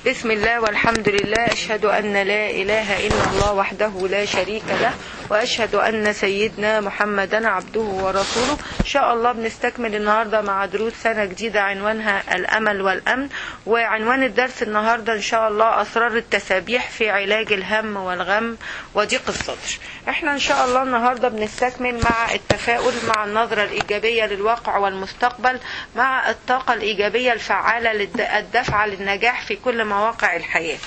بسم الله والحمد لله أشهد أن لا إله إلا الله وحده لا شريك له وأشهد أن سيدنا محمدا عبده ورسوله إن شاء الله بنستكمل النهاردة مع دروس سنة جديدة عنوانها الأمل والأمن وعنوان الدرس النهاردة إن شاء الله أسرار التسابيح في علاج الهم والغم وضيق الصدر احنا إن شاء الله النهاردة بنستكمل مع التفاؤل مع النظرة الإيجابية للواقع والمستقبل مع الطاقة الإيجابية الفعالة للدفع للنجاح في كل مواقع الحياة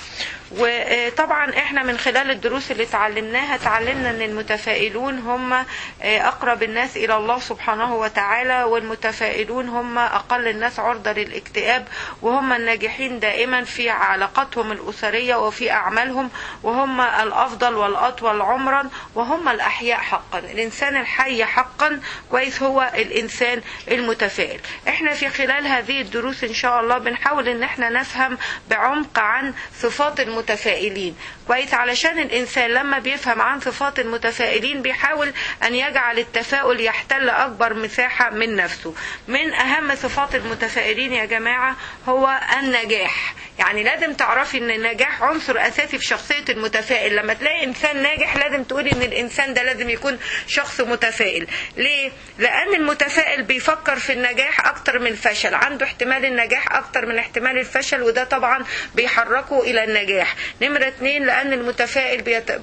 وطبعا احنا من خلال الدروس اللي اتعلمناها اتعلمنا ان المتفائلون هم اقرب الناس الى الله سبحانه وتعالى والمتفائلون هم اقل الناس عرضة للاكتئاب وهم الناجحين دائما في علاقاتهم الاسرية وفي اعمالهم وهم الافضل والاطول عمرا وهم الاحياء حقا الانسان الحي حقا كويس هو الانسان المتفائل احنا في خلال هذه الدروس ان شاء الله بنحاول ان احنا نفهم بعمق عن صفات المتفائلين كويس علشان الانسان لما بيفهم عن صفات المتفائلين بيحاول ان يجعل التفاؤل يحتل اكبر مساحة من نفسه من اهم صفات المتفائلين يا جماعة هو النجاح يعني لازم تعرفي ان النجاح عنصر اساسي في شخصية المتفائل لما تلاقي انسان ناجح لازم تقولي ان الانسان ده لازم يكون شخص متفائل ليه لان المتفائل بيفكر في النجاح اكتر من الفشل عنده احتمال النجاح اكتر من احتمال الفشل وده طبعا بيحركه الى النجاح نمرة اتنين لان المتفائل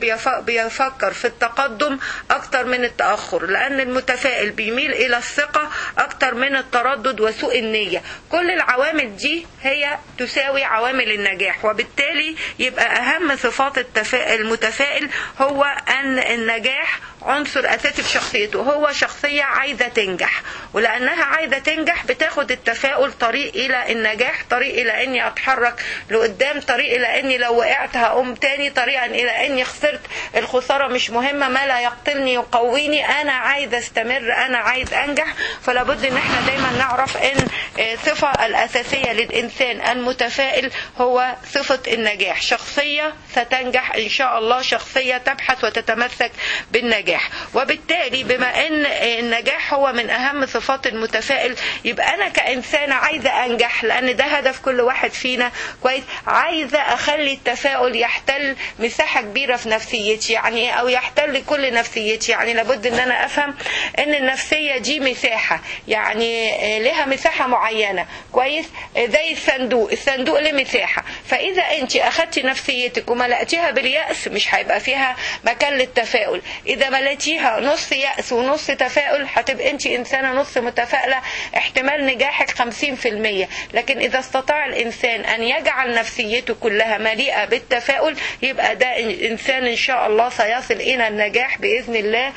بيفكر في التقدم اكتر من التأخر لان المتفائل بيميل الى الثقة اكتر من التردد وسوء النية كل العوامل دي هي تساوي عوامل النجاح وبالتالي يبقى اهم صفات المتفائل هو ان النجاح عنصر اساسي في شخصيته هو شخصية عايزة تنجح ولانها عايزة تنجح بتاخد التفاؤل طريق الى النجاح طريق الى اني اتحرك لقدام طريق الى اني لو وقعت هقوم تاني طريقا الى اني خسرت الخسارة مش مهمة ما لا يقتلني يقويني انا عايز استمر انا عايز انجح فلابد ان احنا دايما نعرف ان صفة الاساسية للانسان المتفائل هو صفة النجاح شخصية ستنجح ان شاء الله شخصية تبحث وتتمسك بالنجاح وبالتالي بما ان النجاح هو من اهم صفات المتفائل يبقى انا كانسانة عايزة انجح لان ده هدف كل واحد فينا كويس عايزة اخلي التفاؤل يحتل مساحة كبيرة في نفسيتي يعني او يحتل كل نفسيتي يعني لابد ان انا افهم ان النفسية دي مساحة يعني لها مساحة معينة كويس زي الصندوق الصندوق له مساحة فاذا انت اخدتي نفسيتك وملأتيها باليأس مش هيبقى فيها مكان للتفاؤل اذا ملأتيها نص يأس ونص تفاؤل هتبقى انت انسانة نص متفائلة احتمال نجاحك 50% لكن اذا استطاع الانسان ان يجعل نفسيته كلها مليئة بالتفاؤل يبقى ده انسان ان شاء الله سيصل الى النجاح باذن الله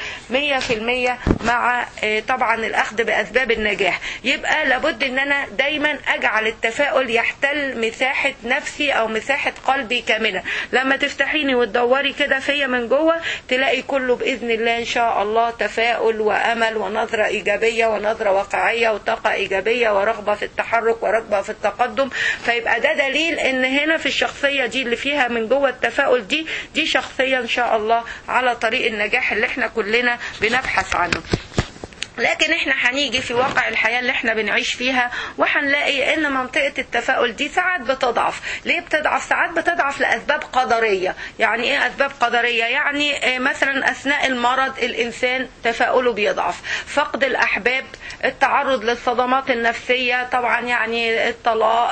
100% مع طبعا الاخذ باسباب النجاح يبقى لابد ان انا دايما اجعل التفاؤل يحتل مساحة نفسي او مساحة قلبي كاملة لما تفتحيني وتدوري كده فيا من جوه تلاقي كله باذن الله ان شاء الله تفاؤل وامل ونظرة ايجابية ونظرة واقعية وطاقة ايجابية ورغبة في التحرك ورغبة في التقدم فيبقى ده دليل ان هنا في الشخصية دي اللي فيها من جوه التفاؤل دي دي شخصية ان شاء الله على طريق النجاح اللي احنا كلنا بنبحث عنه لكن احنا هنيجي في واقع الحياة اللي احنا بنعيش فيها وهنلاقي ان منطقة التفاؤل دي ساعات بتضعف ليه بتضعف ساعات بتضعف لأسباب قدرية يعني ايه أسباب قدرية يعني مثلا أثناء المرض الإنسان تفاؤله بيضعف فقد الأحباب التعرض للصدمات النفسية طبعا يعني الطلاق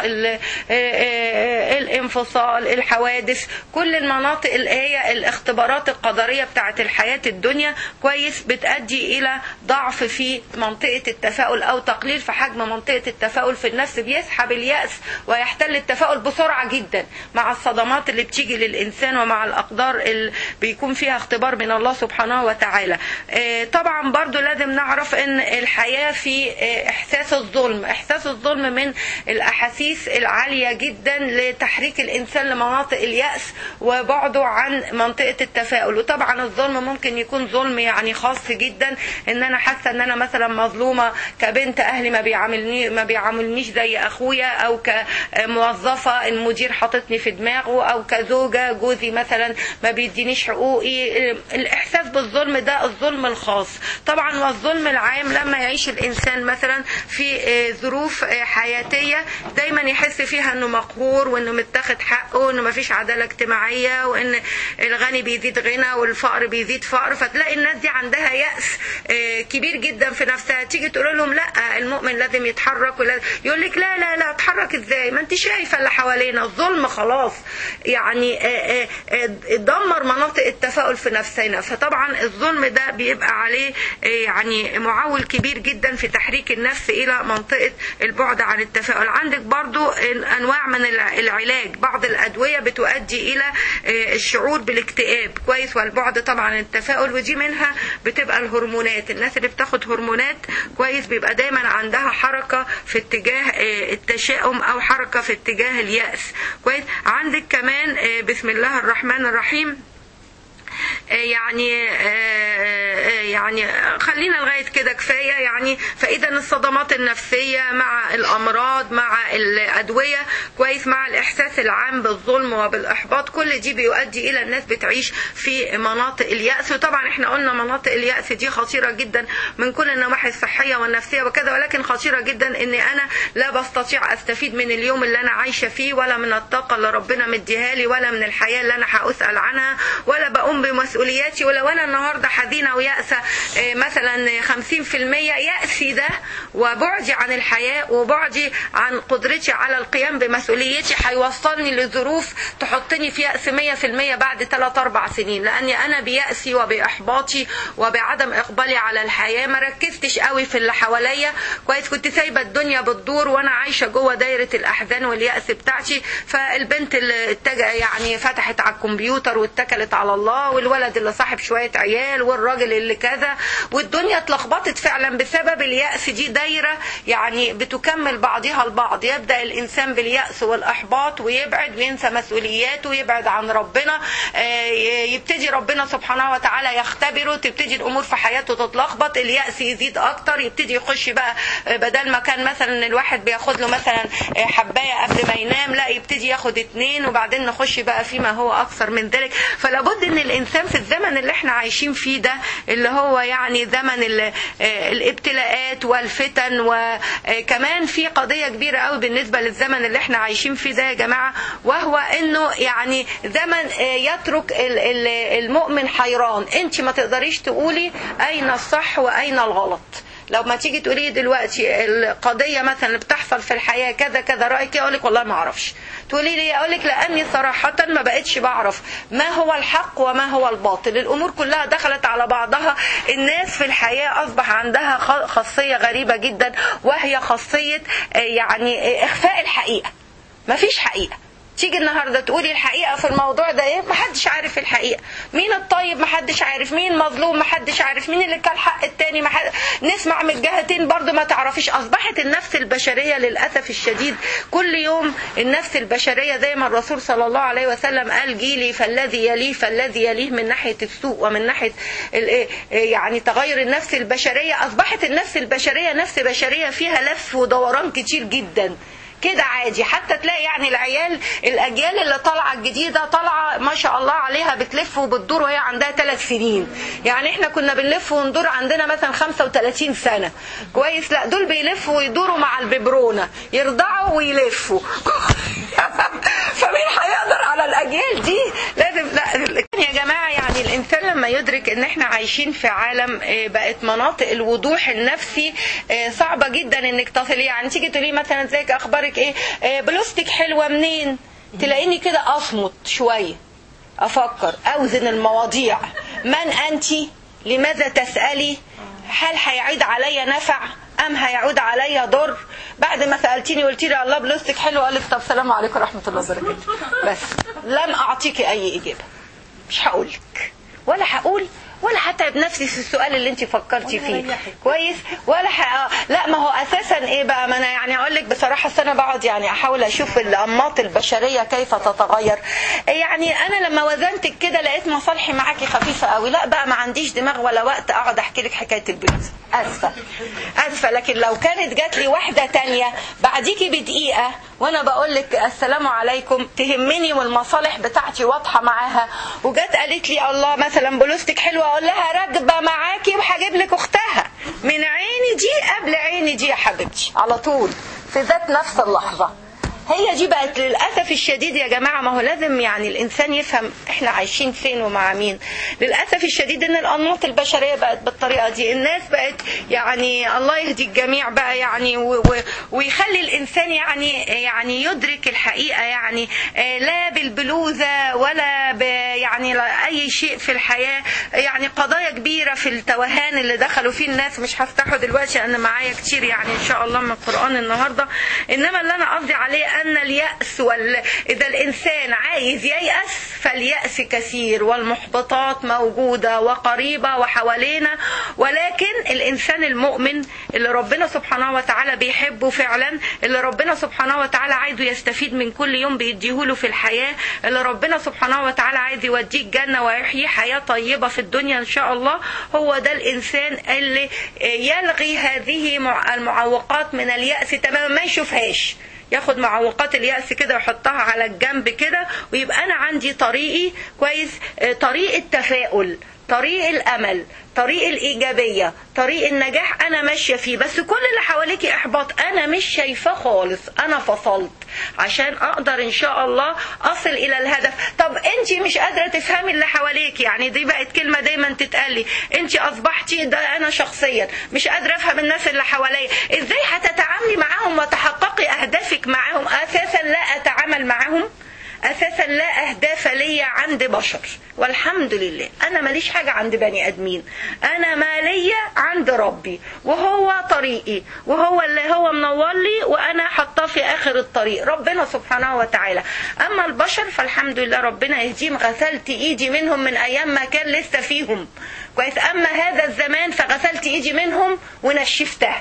الانفصال الحوادث كل المناطق اللي هي الاختبارات القدرية بتاعت الحياة الدنيا كويس بتؤدي إلى ضعف في منطقة التفاؤل أو تقليل في حجم منطقة التفاؤل في النفس بيسحب اليأس ويحتل التفاؤل بسرعة جدا مع الصدمات اللي بتيجي للإنسان ومع الأقدار اللي بيكون فيها اختبار من الله سبحانه وتعالى طبعا برضو لازم نعرف ان الحياة في إحساس الظلم إحساس الظلم من الأحاسيس العالية جدا لتحريك الإنسان لمناطق اليأس وبعده عن منطقة التفاؤل وطبعا الظلم ممكن يكون ظلم يعني خاص جدا ان انا حاسه ان انا مثلا مظلومه كبنت اهلي ما بيعاملني ما بيعاملنيش زي اخويا او كموظفه المدير حاططني في دماغه او كزوجه جوزي مثلا ما بيدينيش حقوقي الاحساس بالظلم ده الظلم الخاص طبعا والظلم العام لما يعيش الانسان مثلا في ظروف حياتيه دايما يحس فيها انه مقهور وانه متخذ واخد حقه وان مفيش عداله اجتماعيه وان الغني بيزيد غنى والفقر بيزيد فقر فتلاقي الناس دي عندها يأس آه، كبير جدا في نفسها تيجي تقول لهم لا المؤمن لازم يتحرك ولا يقول لك لا لا لا اتحرك ازاي ما انت شايفه اللي حوالينا الظلم خلاص يعني آه، آه، آه، دمر مناطق التفاؤل في نفسنا فطبعا الظلم ده بيبقى عليه آه، يعني معول كبير جدا في تحريك النفس الى منطقه البعد عن التفاؤل عندك برضو انواع من الع- العلاج بعض الادويه بتؤدي الى آه، الشعور بالاكتئاب كويس والبعد طبعا عن التفاؤل ودي منها بتبقى الهرمونات الناس اللي بتاخد هرمونات كويس بيبقى دايما عندها حركه في اتجاه آه، التشاؤم او حركه في اتجاه اليأس كويس عندك كمان آه، بسم الله الرحمن الرحيم آه، يعني آه، آه، يعني خلينا لغايه كده كفايه يعني فاذا الصدمات النفسيه مع الامراض مع الادويه كويس مع الاحساس العام بالظلم وبالاحباط كل دي بيؤدي الى الناس بتعيش في مناطق الياس وطبعا احنا قلنا مناطق الياس دي خطيره جدا من كل النواحي الصحيه والنفسيه وكذا ولكن خطيره جدا ان انا لا بستطيع استفيد من اليوم اللي انا عايشه فيه ولا من الطاقه اللي ربنا مديها لي ولا من الحياه اللي انا هاسال عنها ولا بقوم بمسؤولياتي ولو انا النهارده حزينه ويأسه آه، مثلا 50% يأسي ده وبعدي عن الحياه وبعدي عن قدرتي على القيام بمسؤوليتي هيوصلني لظروف تحطني في يأس 100% بعد 3 4 سنين لاني انا بيأسي وباحباطي وبعدم اقبالي على الحياه ما ركزتش قوي في اللي حواليا كويس كنت سايبه الدنيا بتدور وانا عايشه جوه دايره الاحزان واليأس بتاعتي فالبنت اللي اتجه يعني فتحت على الكمبيوتر واتكلت على الله والولد اللي صاحب شويه عيال والراجل اللي كذا والدنيا اتلخبطت فعلا بسبب اليأس دي دايره يعني بتكمل بعضها البعض يبدا الانسان باليأس والاحباط ويبعد وينسى مسؤولياته ويبعد عن ربنا آه، يبتدي ربنا سبحانه وتعالى يختبره تبتدي الامور في حياته تتلخبط اليأس يزيد اكتر يبتدي يخش بقى آه، بدل ما كان مثلا الواحد بياخد له مثلا آه، حبايه قبل ما ينام لا يبتدي ياخد اتنين وبعدين نخش بقى فيما هو اكثر من ذلك فلابد ان الانسان في الزمن اللي احنا عايشين فيه ده اللي هو يعني زمن ال- آه، الابتلاءات والفتن وكمان في قضيه كبيره قوي بالنسبه للزمن اللي احنا عايشين فيه ده يا جماعه وهو انه يعني زمن آه، يترك ال- ال- المؤمن حيران انت ما تقدريش تقولي اين الصح واين الغلط لو ما تيجي تقولي لي دلوقتي القضيه مثلا اللي بتحصل في الحياه كذا كذا رايك ايه اقول لك والله ما اعرفش تقولي لي اقول لك لاني صراحه ما بقتش بعرف ما هو الحق وما هو الباطل الامور كلها دخلت على بعضها الناس في الحياه اصبح عندها خ- خاصيه غريبه جدا وهي خاصيه آه، يعني آه، اخفاء الحقيقه مفيش حقيقه تيجي النهارده تقولي الحقيقه في الموضوع ده ايه محدش عارف الحقيقه مين الطيب محدش عارف مين مظلوم محدش عارف مين اللي كان حق التاني محد... نسمع من الجهتين برضو ما تعرفيش اصبحت النفس البشريه للاسف الشديد كل يوم النفس البشريه زي ما الرسول صلى الله عليه وسلم قال جيلي فالذي يليه فالذي يليه من ناحيه السوء ومن ناحيه ال- يعني تغير النفس البشريه اصبحت النفس البشريه نفس بشريه فيها لف ودوران كتير جدا كده عادي حتى تلاقي يعني العيال الاجيال اللي طالعه الجديده طالعه ما شاء الله عليها بتلف وبتدور وهي عندها ثلاث سنين يعني احنا كنا بنلف وندور عندنا مثلا 35 سنه كويس لا دول بيلفوا ويدوروا مع الببرونه يرضعوا ويلفوا فمين هيقدر على الاجيال دي لازم لا يا جماعه يعني الانسان لما يدرك ان احنا عايشين في عالم آه، بقت مناطق الوضوح النفسي آه، صعبه جدا انك تصل يعني تيجي تقولي مثلا ازيك اخبارك ايه آه، بلوستك حلوه منين تلاقيني كده اصمت شويه افكر اوزن المواضيع من انت لماذا تسالي هل هيعيد عليا نفع ام هيعود عليا ضر بعد ما سالتيني قلت لي الله بلوستك حلو قال لك طب سلام عليكم ورحمه الله وبركاته بس لم اعطيكي اي اجابه مش هقول لك ولا هقول ولا هتعب نفسي في السؤال اللي انت فكرتي فيه كويس ولا ح... لا ما هو اساسا ايه بقى ما انا يعني اقول لك بصراحه أصل انا بقعد يعني احاول اشوف الانماط البشريه كيف تتغير يعني انا لما وزنتك كده لقيت مصالحي معاكي خفيفه قوي لا بقى ما عنديش دماغ ولا وقت اقعد احكي لك حكايه البيوت اسفه اسفه لكن لو كانت جات لي واحده تانية بعديكي بدقيقه وانا بقول لك السلام عليكم تهمني والمصالح بتاعتي واضحه معاها وجت قالت لي الله مثلا بلوستك حلوه اقول لها راكبه معاكي وهجيب لك اختها من عيني دي قبل عيني دي يا حبيبتي على طول في ذات نفس اللحظه هي دي بقت للاسف الشديد يا جماعه ما هو لازم يعني الانسان يفهم احنا عايشين فين ومع مين للاسف الشديد ان الانماط البشريه بقت بالطريقه دي الناس بقت يعني الله يهدي الجميع بقى يعني و و ويخلي الانسان يعني يعني يدرك الحقيقه يعني لا بالبلوزه ولا ب يعني اي شيء في الحياه يعني قضايا كبيره في التوهان اللي دخلوا فيه الناس مش هفتحه دلوقتي انا معايا كتير يعني ان شاء الله من القران النهارده انما اللي انا قصدي عليه ان الياس وال... اذا الانسان عايز ييأس فاليأس كثير والمحبطات موجوده وقريبه وحوالينا ولكن الانسان المؤمن اللي ربنا سبحانه وتعالى بيحبه فعلا اللي ربنا سبحانه وتعالى عايزه يستفيد من كل يوم بيديهوله في الحياه اللي ربنا سبحانه وتعالى عايز يوديه الجنه ويحيي حياه طيبه في الدنيا ان شاء الله هو ده الانسان اللي يلغي هذه المعوقات من اليأس تماما ما يشوفهاش ياخد معوقات اليأس كده ويحطها على الجنب كده ويبقى أنا عندي طريقي كويس طريق التفاؤل طريق الأمل طريق الإيجابية طريق النجاح أنا ماشية فيه بس كل اللي حواليكي إحباط أنا مش شايفاه خالص أنا فصلت عشان أقدر إن شاء الله أصل إلى الهدف طب أنت مش قادرة تفهمي اللي حواليك يعني دي بقت كلمة دايما تتقالي أنت أصبحتي ده أنا شخصيا مش قادرة أفهم الناس اللي حواليا إزاي هتتعاملي معاهم وتحققي أهدافك معاهم أساسا لا أتعامل معاهم اساسا لا اهداف ليا عند بشر والحمد لله انا ماليش حاجه عند بني ادمين انا مالية عند ربي وهو طريقي وهو اللي هو منور لي وانا حطاه في اخر الطريق ربنا سبحانه وتعالى اما البشر فالحمد لله ربنا يهديهم غسلت ايدي منهم من ايام ما كان لسه فيهم كويس اما هذا الزمان فغسلت ايدي منهم ونشفتها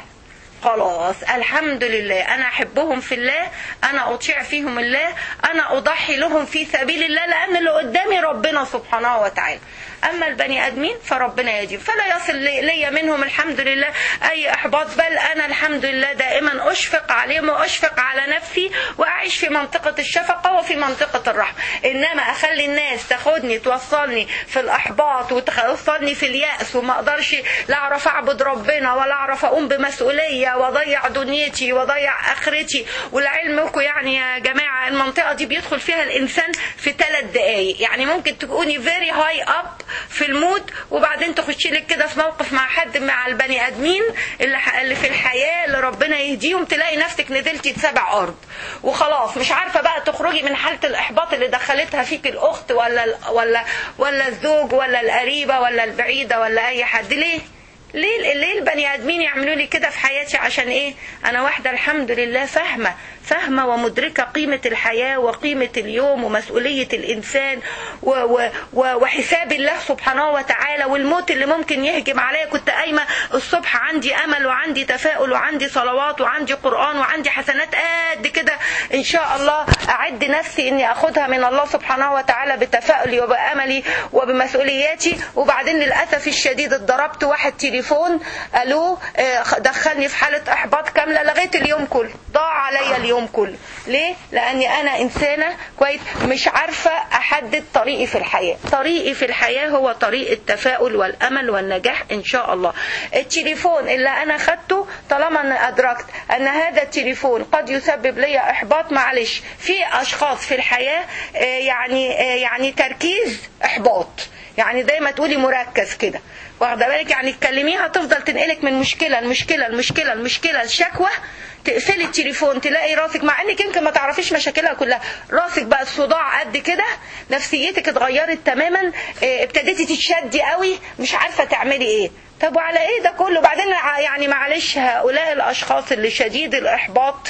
خلاص الحمد لله انا احبهم في الله انا اطيع فيهم الله انا اضحي لهم في سبيل الله لان اللي قدامي ربنا سبحانه وتعالى اما البني ادمين فربنا يديم فلا يصل لي منهم الحمد لله اي احباط بل انا الحمد لله دائما اشفق عليهم واشفق على نفسي واعيش في منطقه الشفقه وفي منطقه الرحمه انما اخلي الناس تاخدني توصلني في الاحباط وتوصلني في الياس وما اقدرش لا اعرف اعبد ربنا ولا اعرف اقوم بمسؤوليه واضيع دنيتي واضيع اخرتي ولعلمكم يعني يا جماعه المنطقه دي بيدخل فيها الانسان في ثلاث دقائق يعني ممكن تكوني فيري هاي اب في المود وبعدين تخشي لك كده في موقف مع حد مع البني ادمين اللي, اللي في الحياه اللي ربنا يهديهم تلاقي نفسك نزلتي تسبع ارض وخلاص مش عارفه بقى تخرجي من حاله الاحباط اللي دخلتها فيك الاخت ولا ولا ولا الزوج ولا القريبه ولا البعيده ولا اي حد ليه؟ ليه ليه البني ادمين يعملوا لي كده في حياتي عشان ايه انا واحده الحمد لله فاهمه فاهمه ومدركه قيمه الحياه وقيمه اليوم ومسؤوليه الانسان و و و وحساب الله سبحانه وتعالى والموت اللي ممكن يهجم عليا كنت قايمه الصبح عندي امل وعندي تفاؤل وعندي صلوات وعندي قران وعندي حسنات قد كده ان شاء الله اعد نفسي اني اخدها من الله سبحانه وتعالى بتفاؤلي وباملي وبمسؤولياتي وبعدين للاسف الشديد اتضربت واحد تليفون الو دخلني في حاله احباط كامله لغيت اليوم كله ضاع عليا اليوم كله ليه لاني انا انسانه كويس مش عارفه احدد طريقي في الحياه طريقي في الحياه هو طريق التفاؤل والامل والنجاح ان شاء الله التليفون اللي انا خدته طالما انا ادركت ان هذا التليفون قد يسبب لي احباط معلش في اشخاص في الحياه يعني يعني تركيز احباط يعني زي ما تقولي مركز كده واخده بالك يعني تكلميها تفضل تنقلك من مشكله لمشكله لمشكله لمشكله لشكوى تقفلي التليفون تلاقي راسك مع انك يمكن ما تعرفيش مشاكلها كلها راسك بقى الصداع قد كده نفسيتك اتغيرت تماما اه ابتديتي تتشدي قوي مش عارفه تعملي ايه طب وعلى ايه ده كله بعدين يعني معلش هؤلاء الاشخاص اللي شديد الاحباط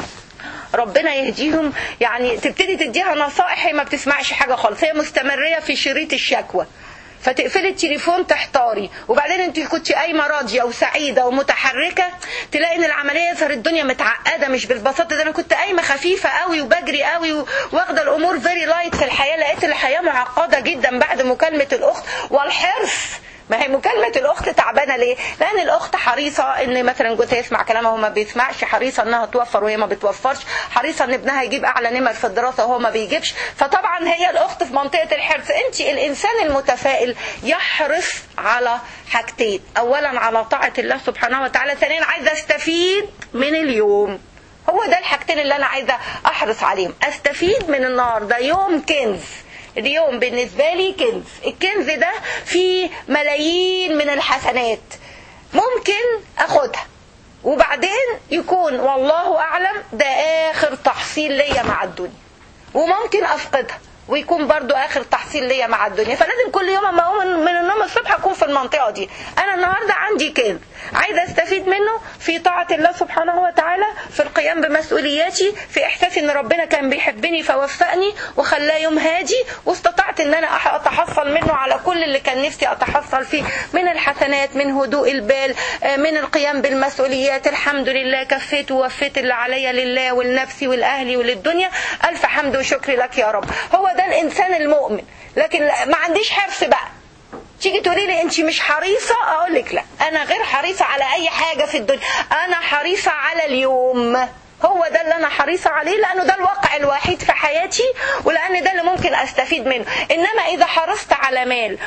ربنا يهديهم يعني تبتدي تديها نصائح هي ما بتسمعش حاجه خالص هي مستمريه في شريط الشكوى فتقفلي التليفون تحتاري وبعدين انت كنت قايمه راضيه وسعيده ومتحركه تلاقي ان العمليه صارت الدنيا متعقده مش بالبساطه ده انا كنت قايمه خفيفه قوي وبجري قوي واخده الامور فيري لايت في الحياه لقيت الحياه معقده جدا بعد مكالمه الاخت والحرص ما هي مكالمة الأخت تعبانة ليه؟ لأن الأخت حريصة إن مثلا جوزها يسمع كلامها وهو ما بيسمعش، حريصة إنها توفر وهي ما بتوفرش، حريصة إن ابنها يجيب أعلى نمر في الدراسة وهو ما بيجيبش، فطبعا هي الأخت في منطقة الحرص، أنت الإنسان المتفائل يحرص على حاجتين، أولا على طاعة الله سبحانه وتعالى، ثانيا عايزة أستفيد من اليوم. هو ده الحاجتين اللي انا عايزه احرص عليهم استفيد من النهارده يوم كنز اليوم بالنسبه لي كنز الكنز ده فيه ملايين من الحسنات ممكن اخدها وبعدين يكون والله اعلم ده اخر تحصيل ليا مع الدنيا وممكن افقدها ويكون برضو اخر تحصيل ليا مع الدنيا فلازم كل يوم اما اقوم من النوم الصبح اكون في المنطقه دي انا النهارده عندي كنز عايزه استفيد منه في طاعه الله سبحانه وتعالى في القيام بمسؤولياتي في احساسي ان ربنا كان بيحبني فوفقني وخلاه يوم هادي واستطعت ان انا اتحصل منه على كل اللي كان نفسي اتحصل فيه من الحسنات من هدوء البال من القيام بالمسؤوليات الحمد لله كفيت ووفيت اللي عليا لله ولنفسي ولاهلي وللدنيا الف حمد وشكر لك يا رب هو ده الانسان المؤمن لكن ما عنديش حرص بقى تيجي تقولي لي انت مش حريصه اقول لك لا انا غير حريصه على اي حاجه في الدنيا انا حريصه على اليوم هو ده اللي انا حريصه عليه لانه ده الواقع الوحيد في حياتي ولان ده اللي ممكن استفيد منه انما اذا حرصت على مال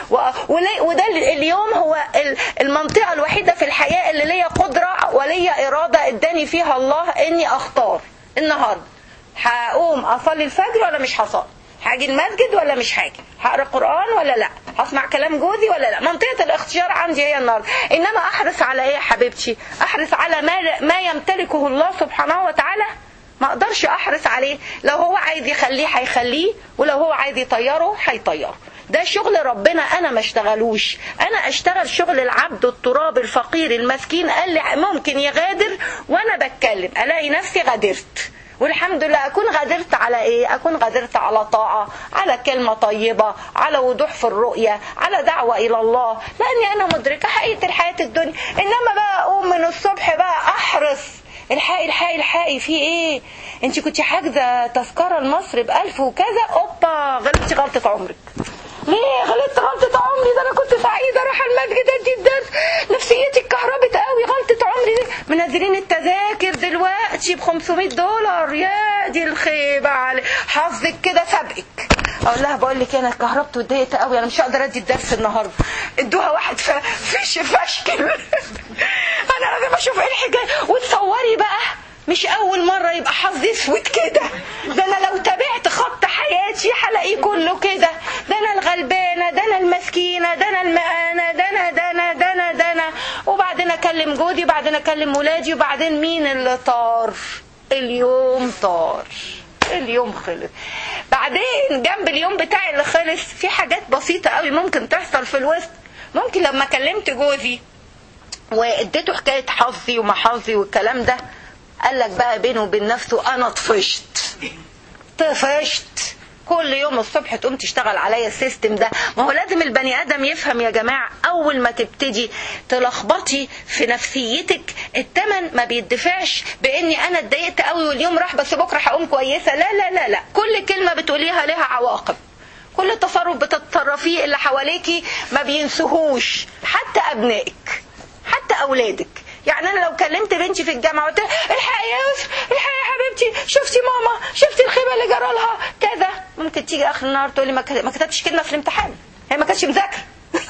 وده اليوم هو المنطقه الوحيده في الحياه اللي ليا قدره وليا اراده اداني فيها الله اني اختار النهارده هقوم اصلي الفجر ولا مش هصلي هاجي المسجد ولا مش هاجي هقرا قران ولا لا هسمع كلام جوزي ولا لا منطقه الاختيار عندي هي النهارده انما احرص على ايه يا حبيبتي احرص على ما ما يمتلكه الله سبحانه وتعالى ما اقدرش احرص عليه لو هو عايز يخليه هيخليه ولو هو عايز يطيره هيطيره ده شغل ربنا انا ما اشتغلوش انا اشتغل شغل العبد التراب الفقير المسكين اللي ممكن يغادر وانا بتكلم الاقي نفسي غادرت والحمد لله اكون غادرت على ايه اكون غادرت على طاعه على كلمه طيبه على وضوح في الرؤيه على دعوه الى الله لاني انا مدركه حقيقه الحياه الدنيا انما بقى اقوم من الصبح بقى احرص الحقي الحقي الحقي في ايه انت كنت حاجزه تذكره لمصر بألف وكذا اوبا غلطتي غلطه عمرك ليه غلطت غلطة عمري ده انا كنت سعيدة اروح المسجد ادي الدرس نفسيتي اتكهربت قوي غلطة عمري دي منزلين التذاكر دلوقتي ب 500 دولار يا دي الخيبة علي حظك كده سابقك اقول لها بقول لك انا اتكهربت واتضايقت قوي انا مش هقدر ادي الدرس النهارده ادوها واحد فيش فشكل انا لازم اشوف ايه الحكايه وتصوري بقى مش اول مرة يبقى حظي اسود كده ده انا لو تابعت خط حياتي هلاقيه كله كده ده انا الغلبانة ده انا المسكينة ده انا المهانة ده انا ده انا ده انا ده انا وبعدين اكلم جوزي وبعدين اكلم ولادي وبعدين مين اللي طار اليوم طار اليوم خلص بعدين جنب اليوم بتاعي اللي خلص في حاجات بسيطة قوي ممكن تحصل في الوسط ممكن لما كلمت جوزي واديته حكاية حظي ومحظي والكلام ده قال لك بقى بينه وبين نفسه انا طفشت طفشت كل يوم الصبح تقوم تشتغل عليا السيستم ده ما هو لازم البني ادم يفهم يا جماعه اول ما تبتدي تلخبطي في نفسيتك التمن ما بيدفعش باني انا اتضايقت قوي واليوم راح بس بكره هقوم كويسه لا لا لا لا كل كلمه بتقوليها لها عواقب كل تصرف بتتصرفيه اللي حواليكي ما بينسوهوش حتى ابنائك حتى اولادك يعني انا لو كلمت بنتي في الجامعه قلت الحقي يا يوسف الحقي يا حبيبتي شفتي ماما شفتي الخيبه اللي جرى لها كذا ممكن تيجي اخر النهار تقولي ما كتبتش كلمه في الامتحان هي ما كانتش مذاكره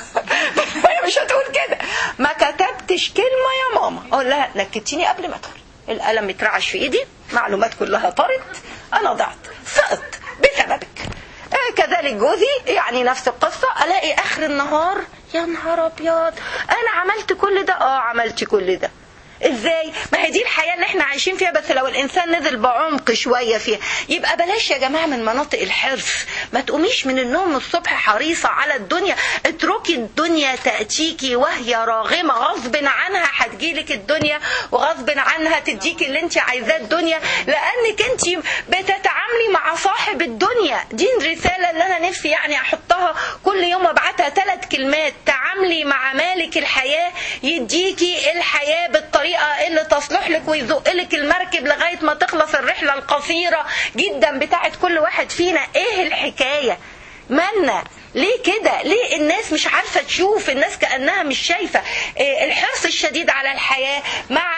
هي مش هتقول كده ما كتبتش كلمه يا ماما اقول لها نكتيني قبل ما ادخل القلم اترعش في ايدي معلومات كلها طارت انا ضعت سقط بسببك آه كذلك جوزي يعني نفس القصة ألاقي آخر النهار يا نهار أبيض أنا عملت كل ده آه عملت كل ده ازاي ما هي دي الحياه اللي احنا عايشين فيها بس لو الانسان نزل بعمق شويه فيها يبقى بلاش يا جماعه من مناطق الحرص ما تقوميش من النوم الصبح حريصه على الدنيا اتركي الدنيا تاتيكي وهي راغمه غصب عنها هتجيلك الدنيا وغصب عنها تديكي اللي انت عايزاه الدنيا لانك انت بتتعاملي مع صاحب الدنيا دي الرساله اللي انا نفسي يعني احطها كل يوم ابعتها ثلاث كلمات تعاملي مع مالك الحياه يديكي الحياه بالطريقه الطريقة اللي تصلح لك ويزق لك المركب لغاية ما تخلص الرحلة القصيرة جدا بتاعت كل واحد فينا ايه الحكاية مالنا ليه كده ليه الناس مش عارفة تشوف الناس كأنها مش شايفة الحرص الشديد على الحياة مع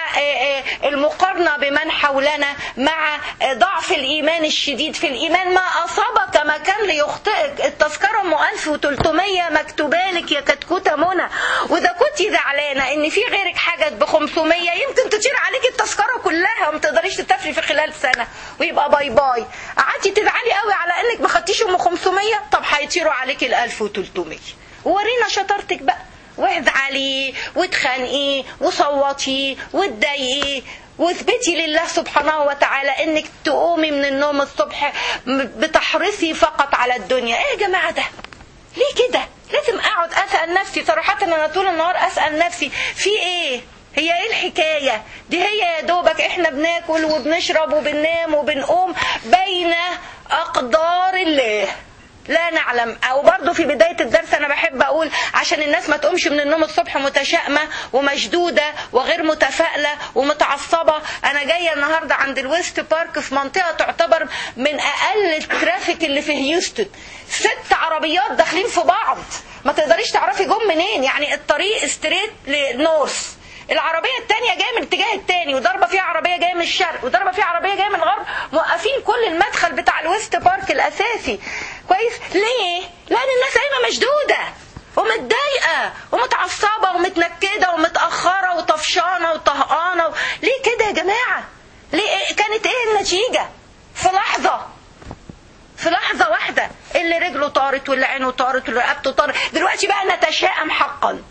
المقارنة بمن حولنا مع ضعف الإيمان الشديد في الإيمان ما أصابك ما كان ليخطئك التذكرة ام 1300 مكتوبة لك يا كتكوتة منى وإذا كنت زعلانة إن في غيرك حاجة ب 500 يمكن تطير عليك التذكرة كلها وما تقدريش تسافري في خلال سنة ويبقى باي باي قعدتي تزعلي قوي على إنك ما خدتيش ام 500 طب هيطيروا عليك ال 1300 ورينا شطارتك بقى وازعلي واتخانقي وصوتي واتضايقي واثبتي لله سبحانه وتعالى انك تقومي من النوم الصبح بتحرصي فقط على الدنيا ايه يا جماعه ده ليه كده لازم اقعد اسال نفسي صراحه انا طول النهار اسال نفسي في ايه هي ايه الحكاية دي هي يا دوبك احنا بناكل وبنشرب وبننام وبنقوم بين اقدار الله لا نعلم او برضو في بداية الدرس انا بحب اقول عشان الناس ما تقومش من النوم الصبح متشائمة ومشدودة وغير متفائلة ومتعصبة انا جاية النهاردة عند الويست بارك في منطقة تعتبر من اقل الترافيك اللي في هيوستن ست عربيات داخلين في بعض ما تقدريش تعرفي جم منين يعني الطريق ستريت لنورث العربيه الثانيه جايه من الاتجاه الثاني وضربه فيها عربيه جايه من الشرق وضربه فيها عربيه جايه من الغرب موقفين كل المدخل بتاع الويست بارك الاساسي كويس ليه لان الناس قايمه مشدوده ومتضايقه ومتعصبه ومتنكده ومتاخره وطفشانه وطهقانه و... ليه كده يا جماعه ليه كانت ايه النتيجه في لحظه في لحظة واحدة اللي رجله طارت واللي عينه طارت واللي رقبته طارت دلوقتي بقى نتشائم حقا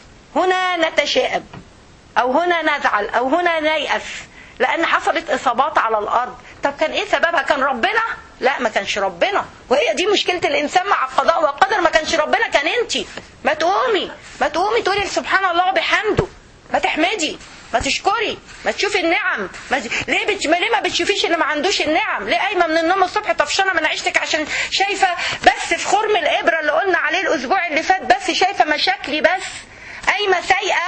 هنا نتشائم او هنا نزعل او هنا نيأس لان حصلت اصابات على الارض طب كان ايه سببها كان ربنا لا ما كانش ربنا وهي دي مشكله الانسان مع القضاء والقدر ما كانش ربنا كان انت ما تقومي ما تقومي تقولي سبحان الله بحمده ما تحمدي ما تشكري ما تشوفي النعم ما ت... ليه بت... ليه ما بتشوفيش اللي ما عندوش النعم ليه قايمه من النوم الصبح طفشانه من عيشتك عشان شايفه بس في خرم الابره اللي قلنا عليه الاسبوع اللي فات بس شايفه مشاكلي بس قايمه سايقه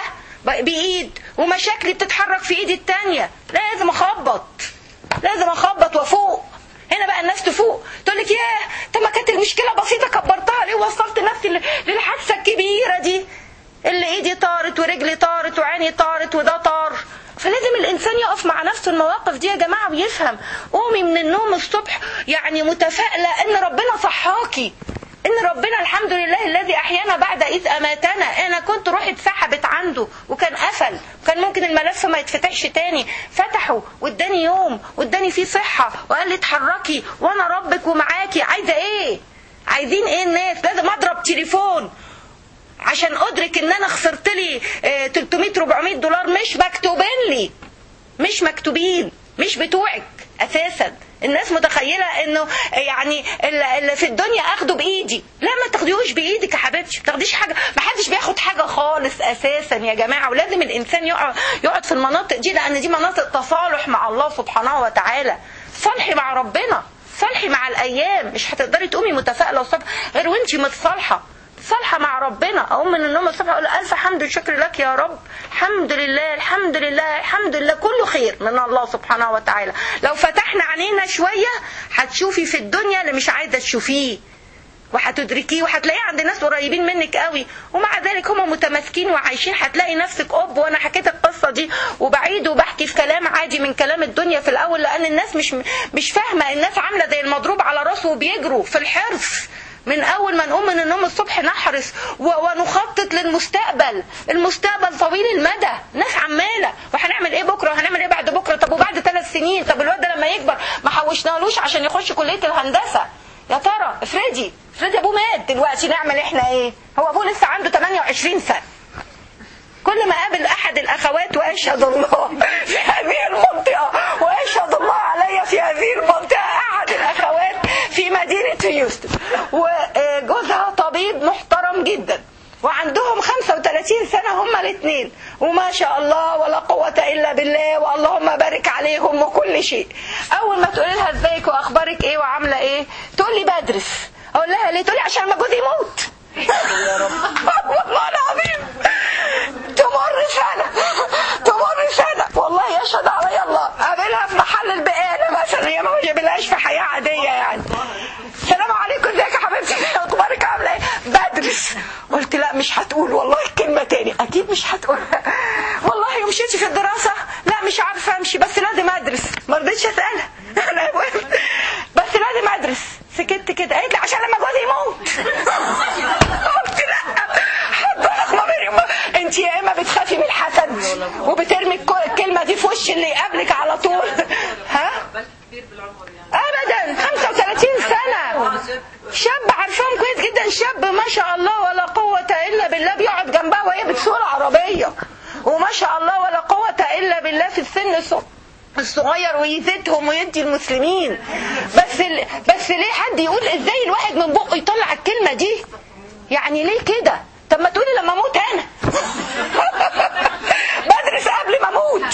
بايد ومشاكلي بتتحرك في ايدي التانية لازم اخبط لازم اخبط وافوق هنا بقى الناس تفوق تقول لك ياه طب ما كانت المشكله بسيطه كبرتها ليه وصلت نفسي للحادثه الكبيره دي اللي ايدي طارت ورجلي طارت وعيني طارت وده طار فلازم الانسان يقف مع نفسه المواقف دي يا جماعه ويفهم قومي من النوم الصبح يعني متفائله ان ربنا صحاكي ان ربنا الحمد لله الذي احيانا بعد اذ اماتنا انا كنت روحي اتسحبت عنده وكان قفل وكان ممكن الملف ما يتفتحش تاني فتحه واداني يوم واداني فيه صحه وقال لي اتحركي وانا ربك ومعاكي عايزه ايه عايزين ايه الناس لازم اضرب تليفون عشان ادرك ان انا خسرت لي 300 400 دولار مش مكتوبين لي مش مكتوبين مش بتوعك اساسا الناس متخيلة انه يعني اللي في الدنيا اخده بايدي لا ما تاخديهوش بايدك يا حبيبتي ما تاخديش حاجة ما حدش بياخد حاجة خالص اساسا يا جماعة ولازم الانسان يقعد, يقعد في المناطق دي لان دي مناطق تصالح مع الله سبحانه وتعالى صالحي مع ربنا صالحي مع الايام مش هتقدري تقومي متفائلة الصبح غير وانتي متصالحة صالحة مع ربنا اقوم من النوم الصبح اقول الف حمد وشكر لك يا رب الحمد لله الحمد لله الحمد لله كله خير من الله سبحانه وتعالى لو فتحنا عينينا شوية هتشوفي في الدنيا اللي مش عايزة تشوفيه وهتدركيه وهتلاقيه عند ناس قريبين منك قوي ومع ذلك هم متماسكين وعايشين هتلاقي نفسك اب وانا حكيت القصه دي وبعيد وبحكي في كلام عادي من كلام الدنيا في الاول لان الناس مش مش فاهمه الناس عامله زي المضروب على راسه وبيجروا في الحرص من اول ما نقوم من النوم الصبح نحرص ونخطط للمستقبل المستقبل طويل المدى ناس عماله وهنعمل ايه بكره وهنعمل ايه بعد بكره طب وبعد ثلاث سنين طب الواد ده لما يكبر ما حوشنالوش عشان يخش كليه الهندسه يا ترى افرضي افرضي ابوه مات دلوقتي نعمل احنا ايه هو ابوه لسه عنده 28 سنه كل ما قابل احد الاخوات واشهد الله في هذه المنطقه واشهد الله علي في هذه المنطقه احد الاخوات في مدينه هيوستن وجوزها طبيب محترم جدا وعندهم 35 سنة هما الاثنين وما شاء الله ولا قوة إلا بالله واللهم بارك عليهم وكل شيء أول ما تقولي لها ازيك وأخبارك إيه وعاملة إيه تقول لي بدرس أقول لها ليه تقول لي عشان ما جوزي يموت يا رب والله العظيم تمر سنة تمر سنة والله يشهد علي الله قابلها في محل البقالة مثلا هي ما بجيبلهاش في حياة عادية يعني السلام عليكم ازيك يا حبيبتي اخبارك عامله ايه بدرس قلت لا مش هتقول والله كلمه تاني اكيد مش هتقول والله مشيتي في الدراسه لا مش عارفه امشي بس لازم ادرس ما رضيتش اسالها بس لازم ادرس سكت كده قالت عشان لما جوزي يموت قلت لا حضرتك ما بيري انت يا اما بتخافي من الحسد وبترمي الك- الكلمه دي في وش اللي يقابلك على طول ها ابدا 35 سنه شاب عارفاهم كويس جدا شاب ما شاء الله ولا قوه الا بالله بيقعد جنبها وهي بتسوق العربيه وما شاء الله ولا قوه الا بالله في السن الصغير الصغير ويزيدهم ويدي المسلمين بس ال... بس ليه حد يقول ازاي الواحد من بقه يطلع الكلمه دي يعني ليه كده طب ما تقولي لما اموت انا بدرس قبل ما اموت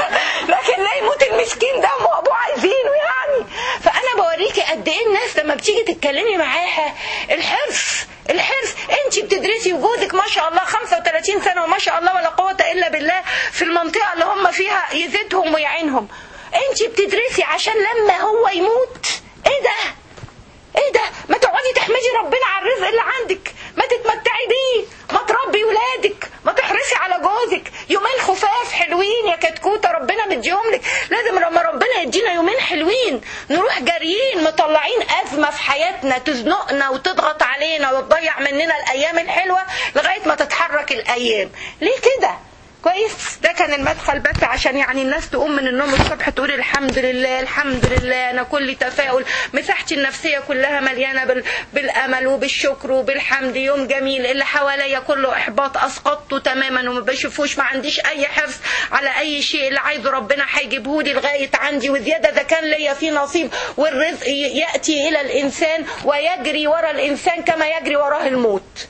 لكن ليه يموت المسكين ده وابوه عايزينه يعني فانا بوريكي قد ايه الناس لما بتيجي تتكلمي معاها الحرص الحرص انت بتدرسي وجودك ما شاء الله 35 سنه وما شاء الله ولا قوه الا بالله في المنطقه اللي هم فيها يزيدهم ويعينهم انت بتدرسي عشان لما هو يموت ايه ده ايه ده ما تقعدي تحمدي ربنا على الرزق اللي عندك ما تتمتعي بيه ما تربي ولادك ما تحرصي على جوزك يومين خفاف حلوين يا كتكوته ربنا مديهم لك لازم لما ربنا يدينا يومين حلوين نروح جاريين مطلعين ازمه في حياتنا تزنقنا وتضغط علينا وتضيع مننا الايام الحلوه لغايه ما تتحرك الايام ليه كده كويس ده كان المدخل بس عشان يعني الناس تقوم من النوم الصبح تقول الحمد لله الحمد لله انا كل تفاؤل مساحتي النفسيه كلها مليانه بال... بالامل وبالشكر وبالحمد يوم جميل اللي حواليا كله احباط اسقطته تماما وما بشوفوش ما عنديش اي حرص على اي شيء اللي عايزه ربنا هيجيبه لي لغايه عندي وزياده اذا كان ليا فيه نصيب والرزق ياتي الى الانسان ويجري ورا الانسان كما يجري وراه الموت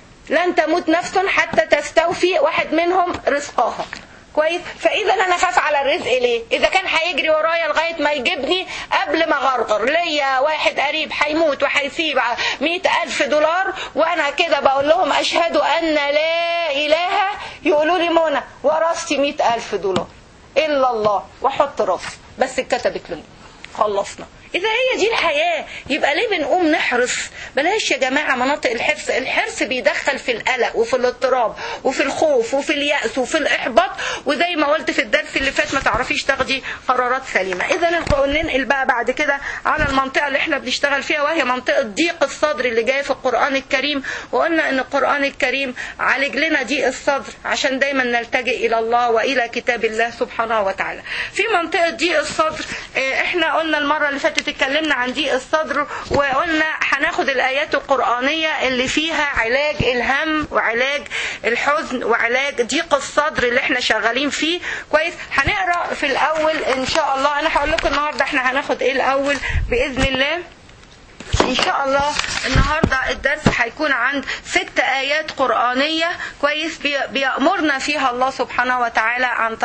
لن تموت نفس حتى تستوفي واحد منهم رزقها كويس فاذا انا خاف على الرزق ليه اذا كان هيجري ورايا لغايه ما يجيبني قبل ما غرغر ليا واحد قريب هيموت وهيسيب مئة الف دولار وانا كده بقول لهم اشهد ان لا اله يقولوا لي منى ورثتي مئة الف دولار الا الله واحط راسي بس اتكتبت له خلصنا إذا هي دي الحياة يبقى ليه بنقوم نحرص بلاش يا جماعة مناطق الحرص الحرص بيدخل في القلق وفي الاضطراب وفي الخوف وفي اليأس وفي الإحباط وزي ما قلت في الدرس اللي فات ما تعرفيش تاخدي قرارات سليمة إذا ننقل بقى بعد كده على المنطقة اللي احنا بنشتغل فيها وهي منطقة ضيق الصدر اللي جاية في القرآن الكريم وقلنا إن القرآن الكريم عالج لنا ضيق الصدر عشان دايما نلتجئ إلى الله وإلى كتاب الله سبحانه وتعالى في منطقة ضيق الصدر احنا قلنا المرة اللي فاتت اتكلمنا عن ضيق الصدر وقلنا هناخد الايات القرانيه اللي فيها علاج الهم وعلاج الحزن وعلاج ضيق الصدر اللي احنا شغالين فيه كويس هنقرا في الاول ان شاء الله انا هقول لكم النهارده احنا هناخد ايه الاول باذن الله ان شاء الله النهارده الدرس هيكون عند ست ايات قرانيه كويس بيامرنا فيها الله سبحانه وتعالى عن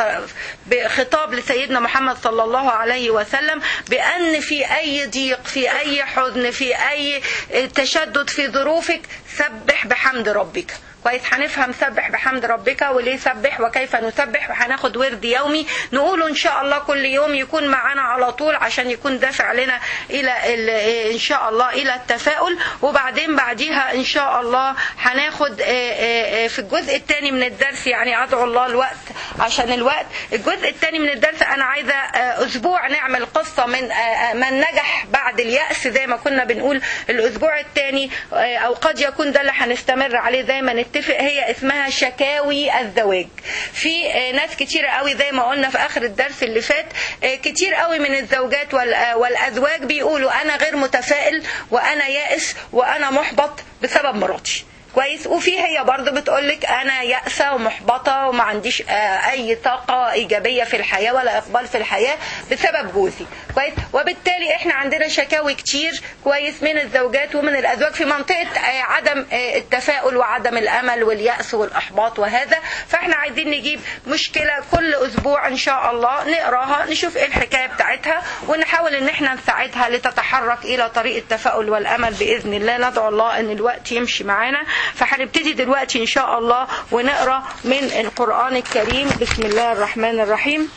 بخطاب لسيدنا محمد صلى الله عليه وسلم بان في اي ضيق في اي حزن في اي تشدد في ظروفك سبح بحمد ربك كويس هنفهم سبح بحمد ربك وليه سبح وكيف نسبح وهناخد ورد يومي نقوله ان شاء الله كل يوم يكون معانا على طول عشان يكون دافع لنا الى ان شاء الله الى التفاؤل وبعدين بعديها ان شاء الله هناخد في الجزء الثاني من الدرس يعني ادعو الله الوقت عشان الوقت الجزء الثاني من الدرس انا عايزه اسبوع نعمل قصه من من نجح بعد اليأس زي ما كنا بنقول الاسبوع الثاني او قد يكون ده اللي هنستمر عليه زي ما نتفق هي اسمها شكاوي الزواج في ناس كتير قوي زي ما قلنا في اخر الدرس اللي فات كتير قوي من الزوجات والازواج بيقولوا انا غير متفائل وانا يائس وانا محبط بسبب مراتي كويس وفي هي برضه بتقولك انا يأسة ومحبطة وما عنديش اي طاقة ايجابية في الحياة ولا اقبال في الحياة بسبب جوزي كويس وبالتالي احنا عندنا شكاوي كتير كويس من الزوجات ومن الازواج في منطقة عدم التفاؤل وعدم الامل واليأس والاحباط وهذا فاحنا عايزين نجيب مشكلة كل اسبوع ان شاء الله نقراها نشوف ايه الحكاية بتاعتها ونحاول ان احنا نساعدها لتتحرك الى طريق التفاؤل والامل باذن الله ندعو الله ان الوقت يمشي معانا فهنبتدي دلوقتي ان شاء الله ونقرا من القران الكريم بسم الله الرحمن الرحيم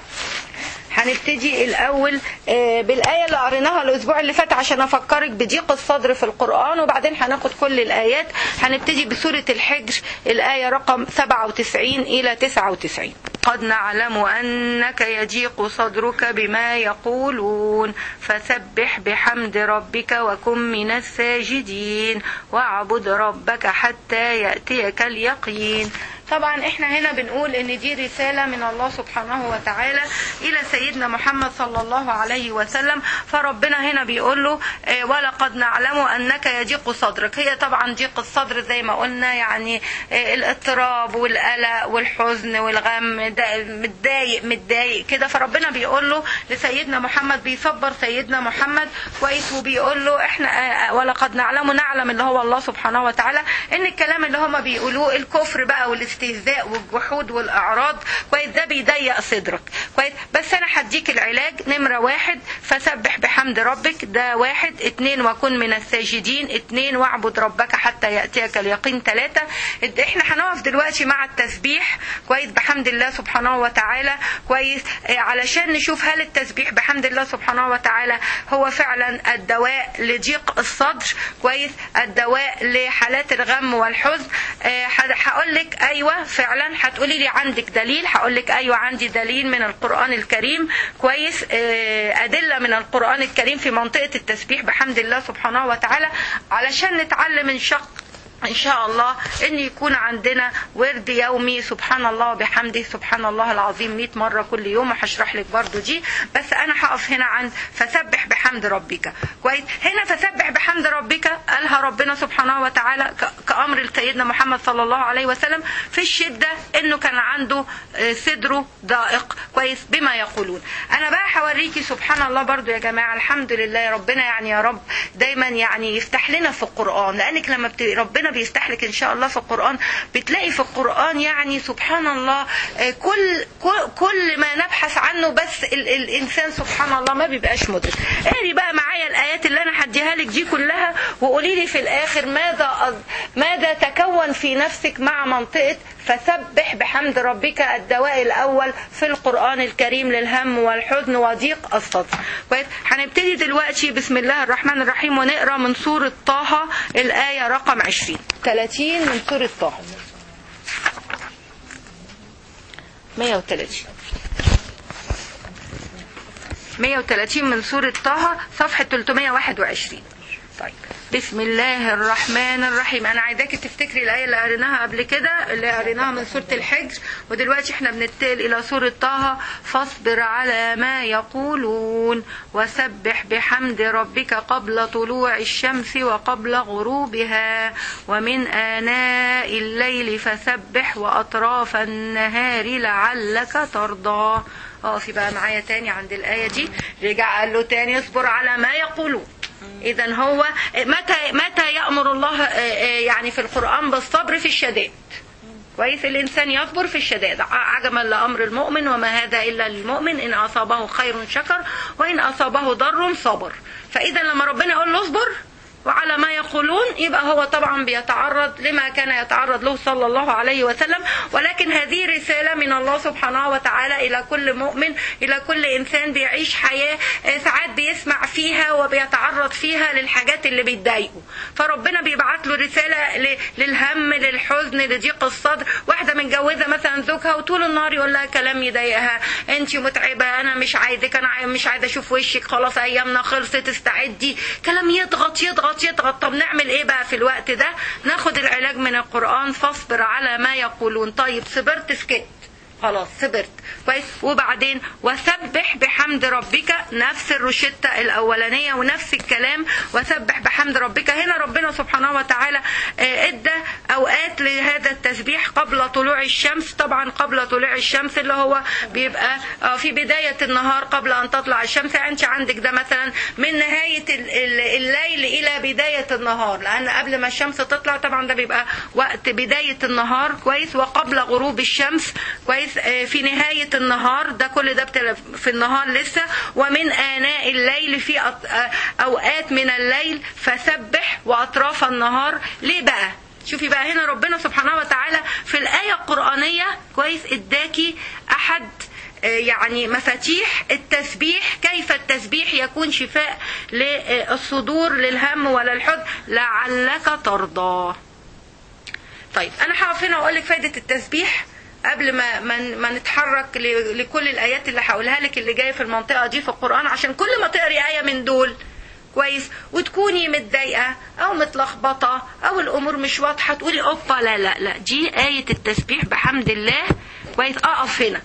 هنبتدي الاول بالايه اللي قريناها الاسبوع اللي فات عشان افكرك بضيق الصدر في القران وبعدين هناخد كل الايات هنبتدي بسوره الحجر الايه رقم 97 الى 99 ولقد نعلم أنك يضيق صدرك بما يقولون فسبح بحمد ربك وكن من الساجدين واعبد ربك حتى يأتيك اليقين طبعا احنا هنا بنقول ان دي رسالة من الله سبحانه وتعالى الى سيدنا محمد صلى الله عليه وسلم فربنا هنا بيقول له آه، ولقد نعلم انك يضيق صدرك هي طبعا ضيق الصدر زي ما قلنا يعني آه، الاضطراب والقلق والحزن والغم ده- متضايق متضايق كده فربنا بيقول له لسيدنا محمد بيصبر سيدنا محمد كويس وبيقول له احنا آه، ولقد نعلم نعلم اللي هو الله سبحانه وتعالى ان الكلام اللي هما بيقولوه الكفر بقى والاستهزاء والجحود والاعراض كويس ده بيضيق صدرك كويس بس انا هديك العلاج نمره واحد فسبح بحمد ربك ده واحد اتنين وكن من الساجدين اتنين واعبد ربك حتى ياتيك اليقين ثلاثه احنا هنقف دلوقتي مع التسبيح كويس بحمد الله سبحانه وتعالى كويس آه، علشان نشوف هل التسبيح بحمد الله سبحانه وتعالى هو فعلا الدواء لضيق الصدر كويس الدواء لحالات الغم والحزن هقول لك ايوه فعلا هتقولي لي عندك دليل هقول لك ايوه عندي دليل من القران الكريم كويس آه، ادله من القران الكريم في منطقه التسبيح بحمد الله سبحانه وتعالى علشان نتعلم نشق ان شاء الله ان يكون عندنا ورد يومي سبحان الله وبحمده سبحان الله العظيم 100 مره كل يوم وهشرح لك برضو دي بس انا هقف هنا عند فسبح بحمد ربك كويس هنا فسبح بحمد ربك قالها ربنا سبحانه وتعالى ك- كامر لسيدنا محمد صلى الله عليه وسلم في الشده انه كان عنده آه، صدره ضائق كويس بما يقولون انا بقى هوريكي سبحان الله برضو يا جماعه الحمد لله ربنا يعني يا رب دايما يعني يفتح لنا في القران لانك لما بت... ربنا بيفتح لك ان شاء الله في القران بتلاقي في القران يعني سبحان الله آه، كل كل, كل ما نبحث عنه بس ال... الانسان سبحان الله ما بيبقاش مدرك اقري بقى معايا الايات اللي انا هديها لك دي كلها وقولي لي في الاخر ماذا أض... ماذا تكون في نفسك مع منطقه فسبح بحمد ربك الدواء الأول في القرآن الكريم للهم والحزن وضيق الصدر كويس هنبتدي دلوقتي بسم الله الرحمن الرحيم ونقرأ من سورة طه الآية رقم 20 30 من سورة طه 130 130 من سورة طه صفحة 321 طيب بسم الله الرحمن الرحيم انا عايزاكي تفتكري الايه اللي قريناها قبل كده اللي قريناها من سوره الحجر ودلوقتي احنا بننتقل الى سوره طه فاصبر على ما يقولون وسبح بحمد ربك قبل طلوع الشمس وقبل غروبها ومن اناء الليل فسبح واطراف النهار لعلك ترضى اقفي بقى معايا تاني عند الايه دي رجع قال له تاني اصبر على ما يقولون اذا هو متى متى يامر الله آه، آه، يعني في القران بالصبر في الشدائد كويس الانسان يصبر في الشدائد عجبا لامر المؤمن وما هذا الا للمؤمن ان اصابه خير شكر وان اصابه ضر صبر فاذا لما ربنا يقول له اصبر وعلى ما يقولون يبقى هو طبعا بيتعرض لما كان يتعرض له صلى الله عليه وسلم ولكن هذه رسالة من الله سبحانه وتعالى إلى كل مؤمن إلى كل إنسان بيعيش حياة آه، ساعات بيسمع فيها وبيتعرض فيها للحاجات اللي بتضايقه فربنا بيبعت له رسالة ل- للهم للحزن لضيق الصدر واحدة متجوزة مثلا زوجها وطول النهار يقول لها كلام يضايقها انت متعبة انا مش عايزك انا عاي- مش عايزة اشوف وشك خلاص ايامنا خلصت استعدي كلام يضغط يضغط يضغط طب نعمل ايه بقى في الوقت ده ناخد العلاج من القرآن فاصبر على ما يقولون طيب صبرت سكت خلاص صبرت كويس وبعدين وسبح بحمد ربك نفس الروشتة الأولانية ونفس الكلام وسبح بحمد ربك هنا ربنا سبحانه وتعالى آه، ادى أوقات لهذا التسبيح قبل طلوع الشمس طبعا قبل طلوع الشمس اللي هو بيبقى آه، في بداية النهار قبل أن تطلع الشمس يعني أنت عندك ده مثلا من نهاية ال- ال- الليل إلى بداية النهار لأن قبل ما الشمس تطلع طبعا ده بيبقى وقت بداية النهار كويس وقبل غروب الشمس كويس آه، في نهاية النهار ده كل ده بتبقى في النهار لسه ومن آناء الليل في أط- آه، أوقات من الليل فسبح وأطراف النهار ليه بقى شوفي بقى هنا ربنا سبحانه وتعالى في الآية القرآنية كويس اداكي أحد آه، يعني مفاتيح التسبيح كيف التسبيح يكون شفاء للصدور للهم ولا الحزن لعلك ترضى طيب انا هقف هنا واقول لك فايده التسبيح قبل ما ما, ما نتحرك ل- لكل الايات اللي هقولها لك اللي جايه في المنطقه دي في القران عشان كل ما تقري ايه من دول كويس وتكوني متضايقه او متلخبطه او الامور مش واضحه تقولي اوبا لا لا لا دي ايه التسبيح بحمد الله كويس اقف هنا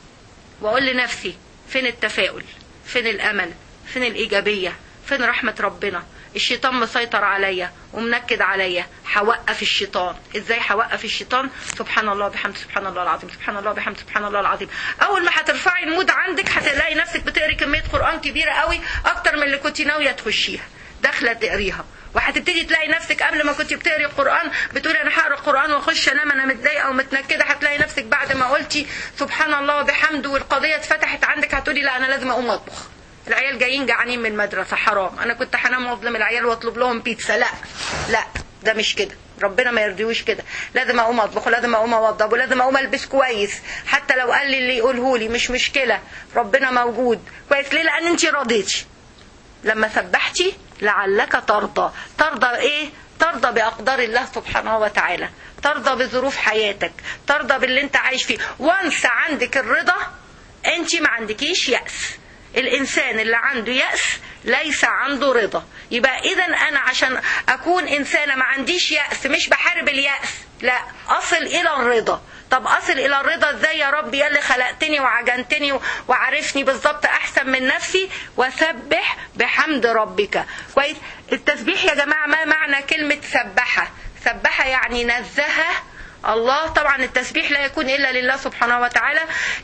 واقول لنفسي فين التفاؤل فين الامل فين الايجابيه فين رحمه ربنا الشيطان مسيطر عليا ومنكد عليا هوقف الشيطان ازاي هوقف الشيطان سبحان الله بحمد سبحان الله العظيم سبحان الله بحمد سبحان الله العظيم اول ما هترفعي المود عندك هتلاقي نفسك بتقري كميه قران كبيره قوي اكتر من اللي كنت ناويه تخشيها داخله تقريها وهتبتدي تلاقي نفسك قبل ما كنت بتقري القران بتقولي انا هقرا القران واخش انام انا متضايقه ومتنكده هتلاقي نفسك بعد ما قلتي سبحان الله وبحمده والقضيه اتفتحت عندك هتقولي لا انا لازم اقوم اطبخ العيال جايين جعانين من المدرسه حرام انا كنت هنام واظلم العيال واطلب لهم بيتزا لا لا ده مش كده ربنا ما يرضيوش كده لازم اقوم اطبخ ولازم اقوم اوضب ولازم اقوم البس كويس حتى لو قال لي اللي يقوله لي مش مشكله ربنا موجود كويس ليه لان انت رضيتي لما سبحتي لعلك ترضى ترضى ايه ترضى باقدار الله سبحانه وتعالى ترضى بظروف حياتك ترضى باللي انت عايش فيه وانس عندك الرضا انت ما عندكيش يأس الانسان اللي عنده يأس ليس عنده رضا يبقى اذا انا عشان اكون انسانه ما عنديش يأس مش بحارب اليأس لا اصل الى الرضا طب اصل الى الرضا ازاي يا رب يا اللي خلقتني وعجنتني وعارفني بالظبط احسن من نفسي وسبح بحمد ربك كويس التسبيح يا جماعه ما معنى كلمه سبحه سبحه يعني نزهه الله طبعا التسبيح لا يكون الا لله سبحانه وتعالى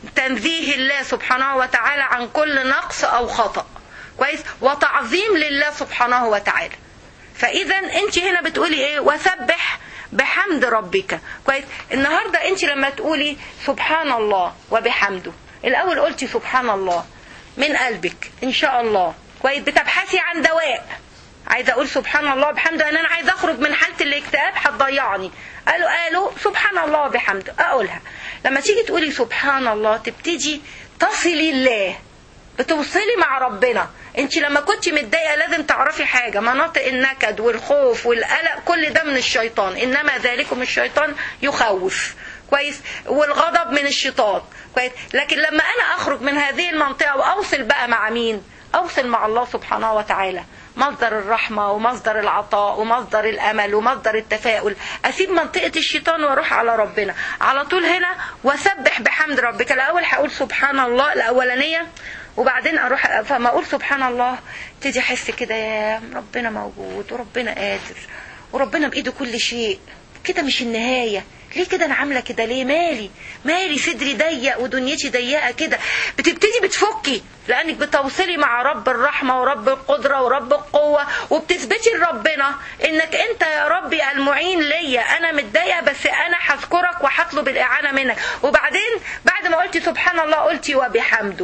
تنزيه الله سبحانه وتعالى عن كل نقص او خطأ كويس وتعظيم لله سبحانه وتعالى فاذا انت هنا بتقولي ايه وسبح بحمد ربك كويس النهارده انت لما تقولي سبحان الله وبحمده الاول قلتي سبحان الله من قلبك ان شاء الله كويس بتبحثي عن دواء عايزه اقول سبحان الله بحمده ان انا عايزه اخرج من حاله الاكتئاب هتضيعني قالوا قالوا سبحان الله بحمده اقولها لما تيجي تقولي سبحان الله تبتدي تصلي الله بتوصلي مع ربنا انت لما كنت متضايقه لازم تعرفي حاجه مناطق النكد والخوف والقلق كل ده من الشيطان انما ذلكم الشيطان يخوف كويس والغضب من الشيطان كويس لكن لما انا اخرج من هذه المنطقه واوصل بقى مع مين اوصل مع الله سبحانه وتعالى مصدر الرحمة ومصدر العطاء ومصدر الأمل ومصدر التفاؤل أسيب منطقة الشيطان وأروح على ربنا على طول هنا وسبح بحمد ربك الأول هقول سبحان الله الأولانية وبعدين أروح فما أقول سبحان الله تيجي أحس كده يا ربنا موجود وربنا قادر وربنا بإيده كل شيء كده مش النهاية ليه كده انا عامله كده ليه مالي مالي صدري ضيق ودنيتي ضيقه كده بتبتدي بتفكي لانك بتوصلي مع رب الرحمه ورب القدره ورب القوه وبتثبتي لربنا انك انت يا ربي المعين ليا انا متضايقه بس انا هذكرك وهطلب الاعانه منك وبعدين بعد ما قلتي سبحان الله قلتي وبحمده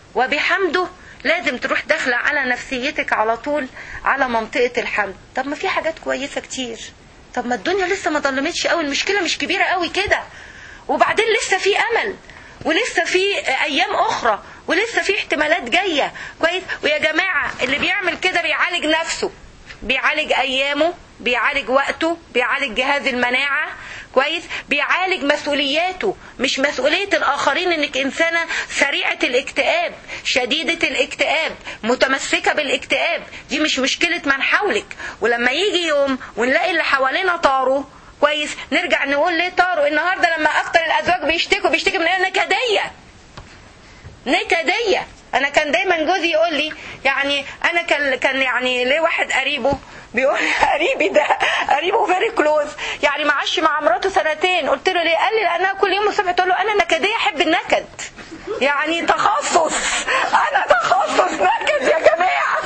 وبحمده لازم تروح داخله على نفسيتك على طول على منطقه الحمد طب ما في حاجات كويسه كتير طب ما الدنيا لسه ما ظلمتش قوي المشكله مش كبيره قوي كده وبعدين لسه في امل ولسه في ايام اخرى ولسه في احتمالات جايه كويس ويا جماعه اللي بيعمل كده بيعالج نفسه بيعالج ايامه بيعالج وقته بيعالج جهاز المناعه كويس بيعالج مسؤولياته مش مسؤولية الآخرين إنك إنسانة سريعة الاكتئاب شديدة الاكتئاب متمسكة بالاكتئاب دي مش مشكلة من حولك ولما يجي يوم ونلاقي اللي حوالينا طاروا كويس نرجع نقول ليه طاروا النهارده لما اكتر الازواج بيشتكوا بيشتكوا من نكديه نكديه انا كان دايما جوزي يقول لي يعني انا كان كان يعني ليه واحد قريبه بيقول قريبي ده قريبه فيري كلوز يعني معاش مع مراته سنتين قلت له ليه قال لي لانها كل يوم الصبح تقول له انا نكديه احب النكد يعني تخصص انا تخصص نكد يا جماعه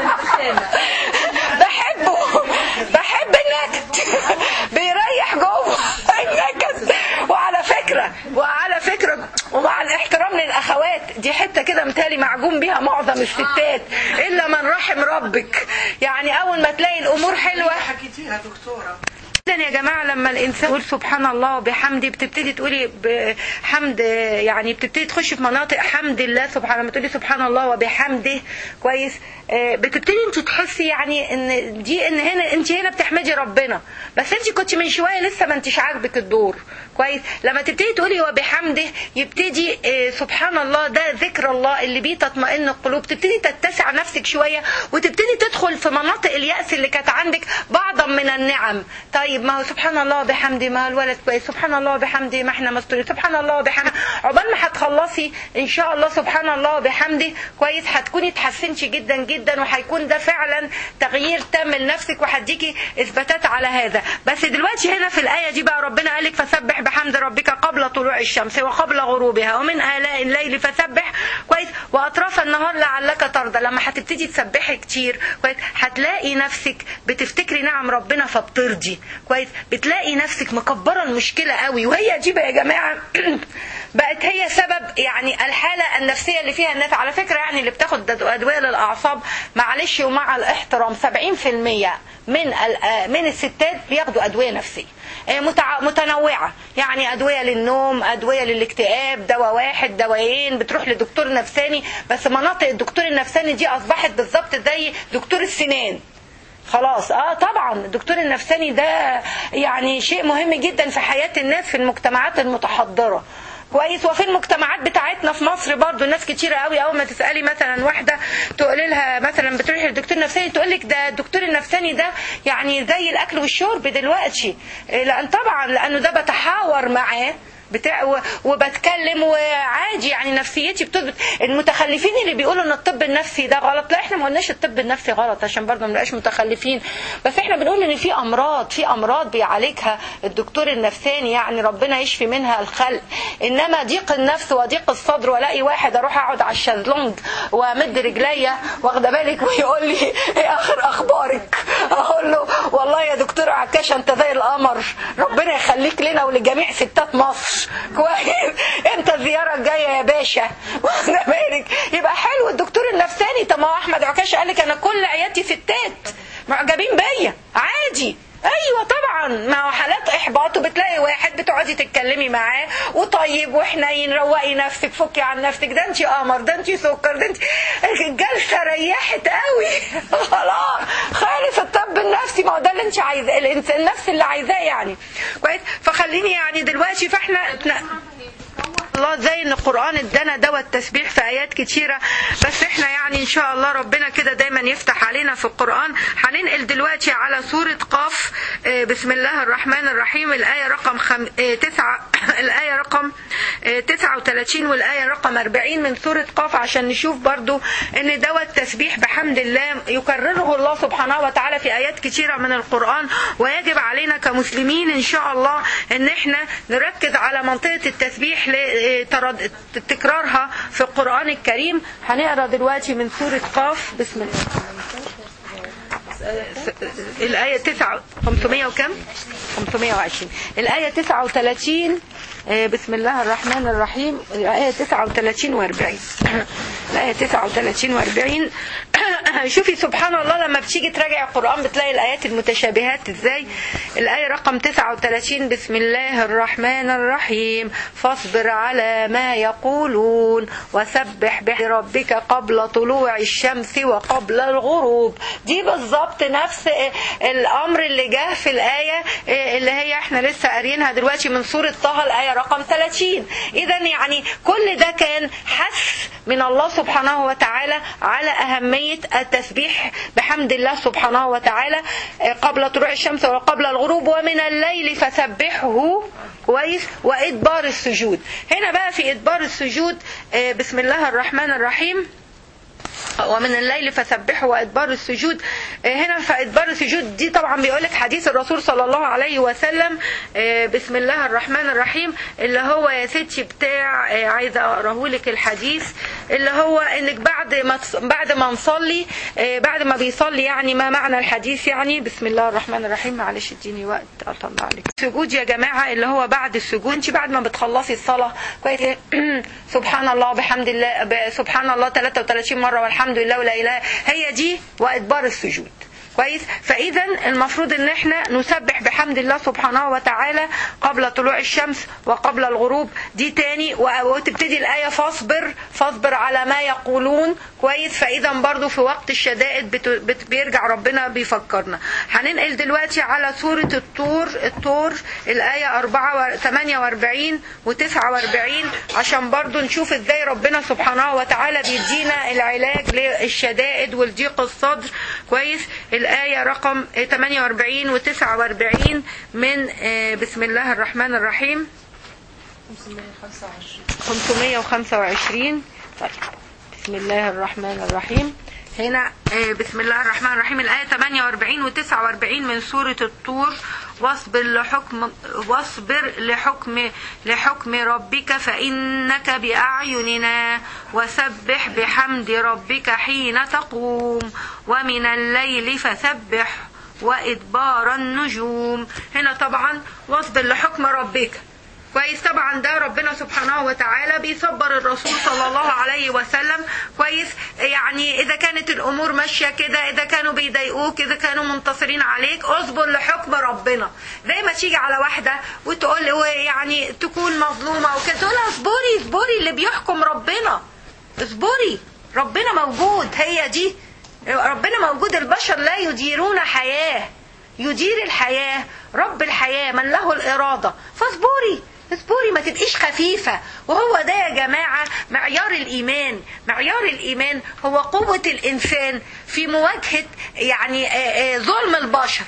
بحبه بحب النكد بيريح جوه النكد وعلى فكره وعلى فكره ومع الاحترام للاخوات دي حته كده متهيألي معجون بيها معظم الستات الا من رحم ربك يعني اول ما تلاقي الامور حلوه حكيتيها دكتورة جدا يا جماعه لما الانسان يقول سبحان الله وبحمده بتبتدي تقولي بحمد يعني بتبتدي تخش في مناطق حمد الله سبحانه لما تقولي سبحان الله وبحمده كويس آه، بتبتدي انت تحسي يعني ان دي ان هنا انت هنا بتحمدي ربنا بس انت كنت من شويه لسه ما انتش عاجبك الدور كويس لما تبتدي تقولي وبحمده يبتدي آه، سبحان الله ده ذكر الله اللي بيه تطمئن القلوب تبتدي تتسع نفسك شويه وتبتدي تدخل في مناطق اليأس اللي كانت عندك بعضا من النعم طيب ما هو سبحان الله وبحمده ما هو الولد كويس سبحان الله وبحمده ما احنا مستورين سبحان الله وبحمده عقبال ما هتخلصي ان شاء الله سبحان الله وبحمده كويس هتكوني اتحسنتي جدا جدا وهيكون ده فعلا تغيير تام لنفسك وهديكي اثباتات على هذا بس دلوقتي هنا في الايه دي بقى ربنا قال لك فسبح بحمد ربك قبل طلوع الشمس وقبل غروبها ومن آلاء الليل فسبح كويس واطراف النهار لعلك ترضى لما هتبتدي تسبحي كتير كويس هتلاقي نفسك بتفتكري نعم ربنا فبترضي كويس بتلاقي نفسك مكبره المشكله قوي وهي دي بقى يا جماعه بقت هي سبب يعني الحاله النفسيه اللي فيها الناس على فكره يعني اللي بتاخد ادويه للاعصاب معلش ومع الاحترام 70% من ال- من الستات بياخدوا ادويه نفسيه آه، متع- متنوعه يعني ادويه للنوم ادويه للاكتئاب دواء واحد دوايين بتروح لدكتور نفساني بس مناطق الدكتور النفساني دي اصبحت بالظبط زي دكتور السنان خلاص اه طبعا الدكتور النفساني ده يعني شيء مهم جدا في حياة الناس في المجتمعات المتحضرة كويس وفي المجتمعات بتاعتنا في مصر برضو ناس كتيرة قوي اول ما تسالي مثلا واحده تقولي لها مثلا بتروحي للدكتور النفساني تقول لك ده الدكتور النفساني ده يعني زي الاكل والشرب دلوقتي إيه، لان طبعا لانه ده بتحاور معاه بتاع و- وبتكلم وعادي يعني نفسيتي بتثبت المتخلفين اللي بيقولوا ان الطب النفسي ده غلط لا احنا ما قلناش الطب النفسي غلط عشان برضه ما نبقاش متخلفين بس احنا بنقول ان في امراض في امراض بيعالجها الدكتور النفساني يعني ربنا يشفي منها الخلق انما ضيق النفس وضيق الصدر والاقي واحد اروح اقعد على الشازلونج وامد رجليا واخده بالك ويقول لي ايه اخر اخبارك اقول له والله يا دكتور عكاشه انت زي القمر ربنا يخليك لنا ولجميع ستات مصر كويس انت الزياره الجايه يا باشا واخده بالك يبقى حلو الدكتور النفساني طب ما هو احمد عكاشه قال لك انا كل عيادتي ستات معجبين بيا عادي ايوه طبعا ما هو حالات احباط وبتلاقي واحد بتقعدي تتكلمي معاه وطيب وحنين روقي نفسك فكي عن نفسك ده انت قمر ده انت سكر ده انت الجلسه ريحت قوي خلاص خالص الطب النفسي ما هو ده اللي انت عايزاه الانسان النفس اللي عايزاه يعني كويس فخليني يعني دلوقتي فاحنا الله زي ان القرآن ادانا دواء التسبيح في آيات كتيرة بس احنا يعني ان شاء الله ربنا كده دايما يفتح علينا في القرآن هننقل دلوقتي على سورة قاف آه، بسم الله الرحمن الرحيم الآية رقم خم... آه، تسعة الآية رقم آه، 39 والآية رقم 40 من سورة قاف عشان نشوف برضو ان دواء التسبيح بحمد الله يكرره الله سبحانه وتعالى في آيات كتيرة من القرآن ويجب علينا كمسلمين ان شاء الله ان احنا نركز على منطقة التسبيح لترد- تكرارها في القرآن الكريم هنقرا دلوقتي من سورة قاف بسم الله الآية 9 500 وكم 520 الآية 39 آه، بسم الله الرحمن الرحيم الآية 39 و40 الآية 39 و40 شوفي سبحان الله لما بتيجي تراجع القرآن بتلاقي الآيات المتشابهات ازاي الآية رقم 39 بسم الله الرحمن الرحيم فاصبر على ما يقولون وسبح بربك قبل طلوع الشمس وقبل الغروب دي بالظبط نفس الأمر اللي جه في الآية اللي هي احنا لسه قاريينها دلوقتي من سورة طه الآية رقم 30 إذا يعني كل ده كان حث من الله سبحانه وتعالى على أهمية التسبيح بحمد الله سبحانه وتعالى قبل طلوع الشمس وقبل الغروب ومن الليل فسبحه كويس وإدبار السجود هنا بقى في إدبار السجود آه، بسم الله الرحمن الرحيم ومن الليل فسبحه وادبار السجود آه، هنا فادبار السجود دي طبعا بيقول لك حديث الرسول صلى الله عليه وسلم آه، بسم الله الرحمن الرحيم اللي هو يا ستي بتاع آه، عايزه اقراه لك الحديث اللي هو انك بعد ما تص- بعد ما نصلي آه، بعد ما بيصلي يعني ما معنى الحديث يعني بسم الله الرحمن الرحيم معلش اديني وقت اطلع لك السجود يا جماعه اللي هو بعد السجود انت بعد ما بتخلصي الصلاه كويس سبحان الله بحمد الله ب- سبحان الله 33 مره والحمد لله ولا اله هي دي وادبار السجود كويس فاذا المفروض ان احنا نسبح بحمد الله سبحانه وتعالى قبل طلوع الشمس وقبل الغروب دي تاني وتبتدي الايه فاصبر فاصبر على ما يقولون كويس فاذا برضو في وقت الشدائد بت... بت... بيرجع ربنا بيفكرنا هننقل دلوقتي على سوره الطور الطور الايه 4 48 و49 عشان برضو نشوف ازاي ربنا سبحانه وتعالى بيدينا العلاج للشدائد والضيق الصدر كويس الآية رقم 48 و 49 من بسم الله الرحمن الرحيم 525 طيب بسم الله الرحمن الرحيم هنا بسم الله الرحمن الرحيم الآية 48 و 49 من سورة الطور واصبر لحكم واصبر لحكم لحكم ربك فإنك بأعيننا وسبح بحمد ربك حين تقوم ومن الليل فسبح وإدبار النجوم هنا طبعا واصبر لحكم ربك كويس طبعا ده ربنا سبحانه وتعالى بيصبر الرسول صلى الله عليه وسلم كويس يعني اذا كانت الامور ماشيه كده اذا كانوا بيضايقوك اذا كانوا منتصرين عليك اصبر لحكم ربنا زي ما تيجي على واحده وتقول يعني تكون مظلومه وكده تقول اصبري اصبري اللي بيحكم ربنا اصبري ربنا موجود هي دي ربنا موجود البشر لا يديرون حياه يدير الحياه رب الحياه من له الاراده فاصبري اصبري ما تبقيش خفيفة وهو ده يا جماعة معيار الإيمان معيار الإيمان هو قوة الإنسان في مواجهة يعني ظلم البشر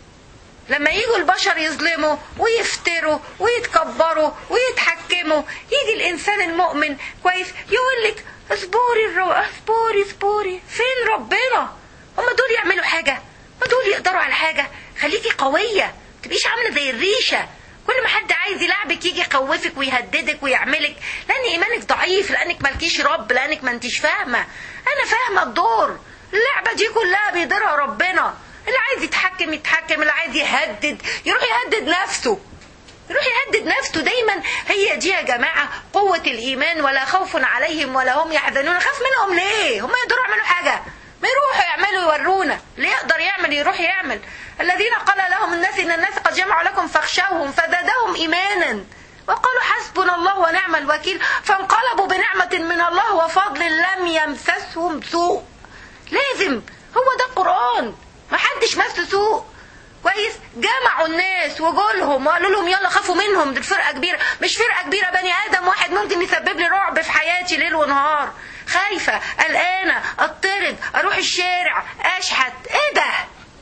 لما يجوا البشر يظلموا ويفتروا ويتكبروا ويتحكموا يجي الإنسان المؤمن كويس يقول لك اصبري الرو... اصبري اصبري فين ربنا هم دول يعملوا حاجة هم دول يقدروا على حاجة خليكي قوية تبقيش عاملة زي الريشة كل ما حد عايز يلعبك يجي يخوفك ويهددك ويعملك لان ايمانك ضعيف لانك مالكيش رب لانك ما انتش فاهمه انا فاهمه الدور اللعبه دي كلها بيديرها ربنا اللي عايز يتحكم يتحكم اللي عايز يهدد يروح يهدد نفسه يروح يهدد نفسه دايما هي دي يا جماعة قوة الإيمان ولا خوف عليهم ولا هم يحزنون خاف منهم ليه هم يقدروا يعملوا حاجة ما يروحوا يعملوا يورونا اللي يقدر يعمل يروح يعمل الذين قال لهم الناس ان الناس قد جمعوا لكم فاخشوهم فزادهم ايمانا وقالوا حسبنا الله ونعم الوكيل فانقلبوا بنعمة من الله وفضل لم يمسسهم سوء لازم هو ده القرآن ما حدش مس سوء كويس جمعوا الناس وجولهم وقالوا لهم يلا خافوا منهم دي الفرقه كبيره مش فرقه كبيره بني ادم واحد ممكن يسبب لي رعب في حياتي ليل ونهار خايفه قلقانه اطرد اروح الشارع اشحت ايه ده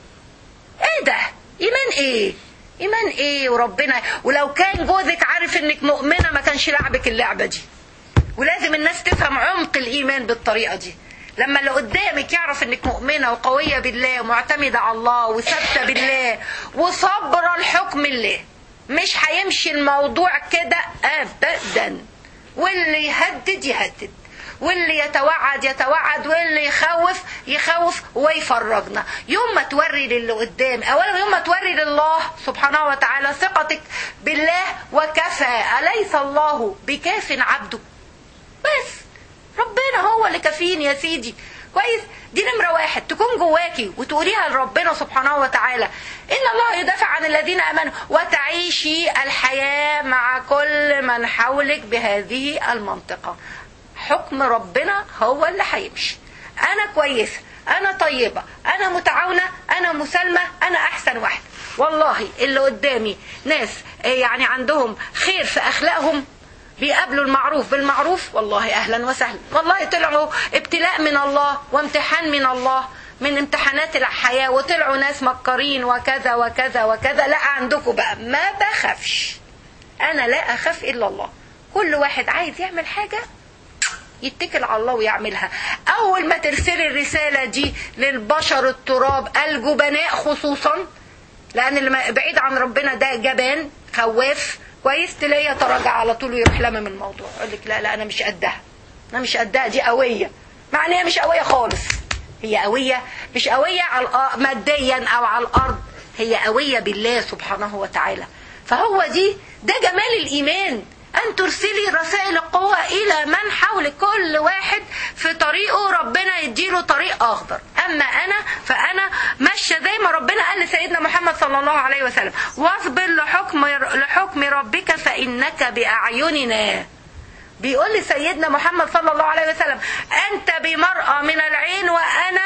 ايه ده ايمان ايه ايمان ايه وربنا ولو كان جوزك عارف انك مؤمنه ما كانش لعبك اللعبه دي ولازم الناس تفهم عمق الايمان بالطريقه دي لما اللي قدامك يعرف انك مؤمنه وقويه بالله ومعتمده على الله وثابته بالله وصبره لحكم الله مش هيمشي الموضوع كده ابدا واللي يهدد يهدد واللي يتوعد يتوعد واللي يخوف يخوف ويفرجنا يوم ما توري للي قدام اولا يوم ما توري لله سبحانه وتعالى ثقتك بالله وكفى اليس الله بكاف عبده بس ربنا هو اللي كفين يا سيدي كويس دي نمرة واحد تكون جواكي وتقوليها لربنا سبحانه وتعالى إن الله يدافع عن الذين آمنوا وتعيشي الحياة مع كل من حولك بهذه المنطقة حكم ربنا هو اللي هيمشي أنا كويسة أنا طيبة أنا متعاونة أنا مسالمة أنا أحسن واحدة والله اللي قدامي ناس يعني عندهم خير في أخلاقهم بيقابلوا المعروف بالمعروف والله اهلا وسهلا والله طلعوا ابتلاء من الله وامتحان من الله من امتحانات الحياة وطلعوا ناس مكرين وكذا وكذا وكذا لا عندكم بقى ما بخافش انا لا اخاف الا الله كل واحد عايز يعمل حاجة يتكل على الله ويعملها اول ما ترسلي الرسالة دي للبشر التراب الجبناء خصوصا لان اللي بعيد عن ربنا ده جبان خواف كويس تلاقيه يتراجع على طول ويروح لمم الموضوع يقول لك لا لا انا مش قدها انا مش قدها دي قويه مع ان هي مش قويه خالص هي قويه مش قويه على ماديا او على الارض هي قويه بالله سبحانه وتعالى فهو دي ده جمال الايمان ان ترسلي رسائل القوة الى من حولك كل واحد في طريقه ربنا يديله طريق اخضر اما انا فانا ماشيه زي ما ربنا قال لسيدنا محمد صلى الله عليه وسلم واصبر لحكم لحكم ربك فانك باعيننا بيقول لي سيدنا محمد صلى الله عليه وسلم انت بمرأة من العين وانا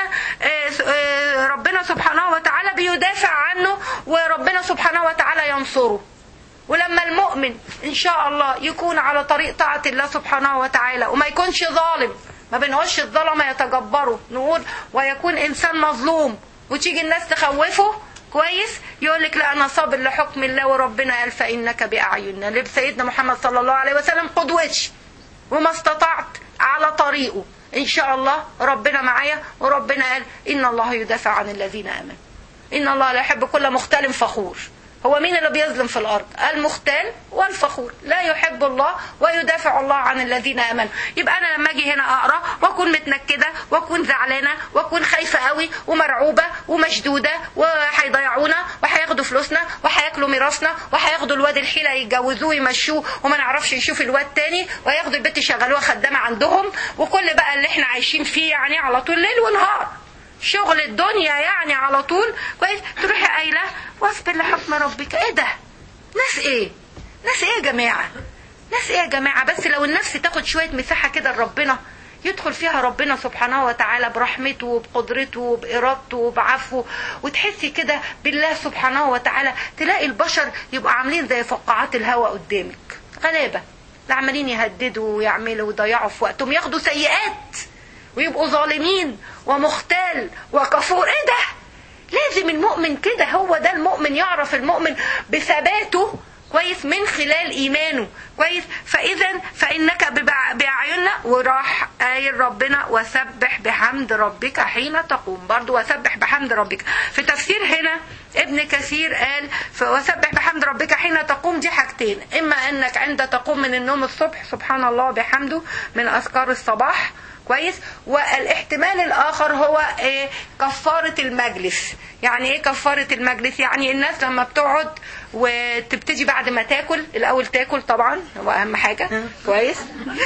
ربنا سبحانه وتعالى بيدافع عنه وربنا سبحانه وتعالى ينصره ولما المؤمن ان شاء الله يكون على طريق طاعة الله سبحانه وتعالى وما يكونش ظالم ما بنقولش الظلمة يتجبروا نقول ويكون انسان مظلوم وتيجي الناس تخوفه كويس يقول لك لا انا صابر لحكم الله وربنا قال فانك باعيننا سيدنا محمد صلى الله عليه وسلم قدوتي وما استطعت على طريقه ان شاء الله ربنا معايا وربنا قال ان الله يدافع عن الذين امنوا ان الله لا يحب كل مختال فخور هو مين اللي بيظلم في الارض المختال والفخور لا يحب الله ويدافع الله عن الذين امنوا يبقى انا لما اجي هنا اقرا واكون متنكده واكون زعلانه واكون خايفه قوي ومرعوبه ومشدوده وهيضيعونا وهياخدوا فلوسنا وهياكلوا ميراثنا وهياخدوا الواد الحيله يتجوزوه ويمشوه وما نعرفش نشوف الواد تاني وياخدوا البنت يشغلوها خدامه عندهم وكل بقى اللي احنا عايشين فيه يعني على طول ليل ونهار شغل الدنيا يعني على طول كويس تروحي قايله واصبر لحكم ربك ايه ده ناس ايه ناس ايه يا جماعه ناس ايه يا جماعه بس لو النفس تاخد شويه مساحه كده لربنا يدخل فيها ربنا سبحانه وتعالى برحمته وبقدرته وبإرادته وبعفوه وتحسي كده بالله سبحانه وتعالى تلاقي البشر يبقوا عاملين زي فقاعات الهواء قدامك غلابة لا عمالين يهددوا ويعملوا ويضيعوا في وقتهم ياخدوا سيئات ويبقوا ظالمين ومختال وكفور ايه ده لازم المؤمن كده هو ده المؤمن يعرف المؤمن بثباته كويس من خلال ايمانه كويس فاذا فانك باعيننا وراح قايل ربنا وسبح بحمد ربك حين تقوم برضو وسبح بحمد ربك في تفسير هنا ابن كثير قال وسبح بحمد ربك حين تقوم دي حاجتين اما انك عند تقوم من النوم الصبح سبحان الله بحمده من اذكار الصباح كويس والاحتمال الاخر هو إيه كفاره المجلس يعني ايه كفاره المجلس يعني الناس لما بتقعد وتبتدي بعد ما تاكل الاول تاكل طبعا هو اهم حاجه كويس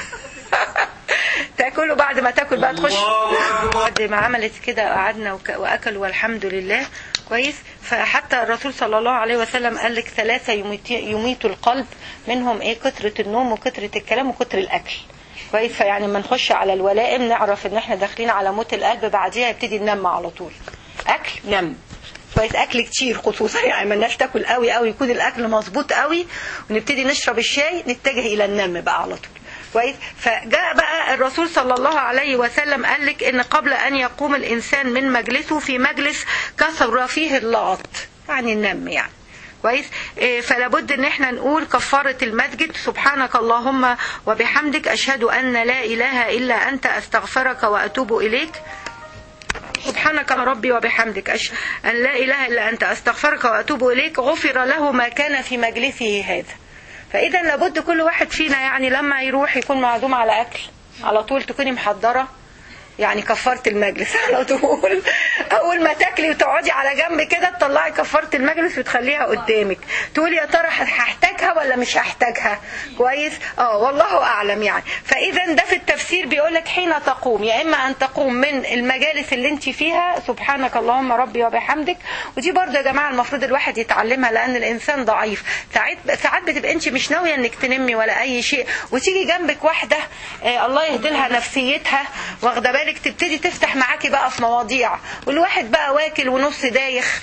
تاكل وبعد ما تاكل بقى تخش بعد ما عملت كده قعدنا واكلوا والحمد لله كويس فحتى الرسول صلى الله عليه وسلم قال لك ثلاثه يميت القلب منهم ايه كثره النوم وكثره الكلام وكثر الاكل كويس فيعني لما نخش على الولائم نعرف ان احنا داخلين على موت القلب بعديها يبتدي ننام على طول اكل نم كويس اكل كتير خصوصا يعني ما الناس تاكل قوي قوي يكون الاكل مظبوط قوي ونبتدي نشرب الشاي نتجه الى النم بقى على طول كويس فجاء بقى الرسول صلى الله عليه وسلم قال لك ان قبل ان يقوم الانسان من مجلسه في مجلس كثر فيه اللغط يعني النم يعني كويس فلا بد ان احنا نقول كفاره المسجد سبحانك اللهم وبحمدك اشهد ان لا اله الا انت استغفرك واتوب اليك سبحانك ربي وبحمدك أشهد أن لا إله إلا أنت أستغفرك وأتوب إليك غفر له ما كان في مجلسه هذا فإذا لابد كل واحد فينا يعني لما يروح يكون معزوم على أكل على طول تكوني محضرة يعني كفارة المجلس على طول أول ما تاكلي وتقعدي على جنب كده تطلعي كفارة المجلس وتخليها قدامك تقولي يا ترى هحتاجها ولا مش هحتاجها كويس اه والله أعلم يعني فإذا ده في التفسير بيقول لك حين تقوم يا إما أن تقوم من المجالس اللي أنت فيها سبحانك اللهم ربي وبحمدك ودي برضه يا جماعة المفروض الواحد يتعلمها لأن الإنسان ضعيف ساعات ساعات بتبقى أنت مش ناوية إنك تنمي ولا أي شيء وتيجي جنبك واحدة آه الله يهدي لها نفسيتها واخدة بالك بالك تبتدي تفتح معاكي بقى في مواضيع والواحد بقى واكل ونص دايخ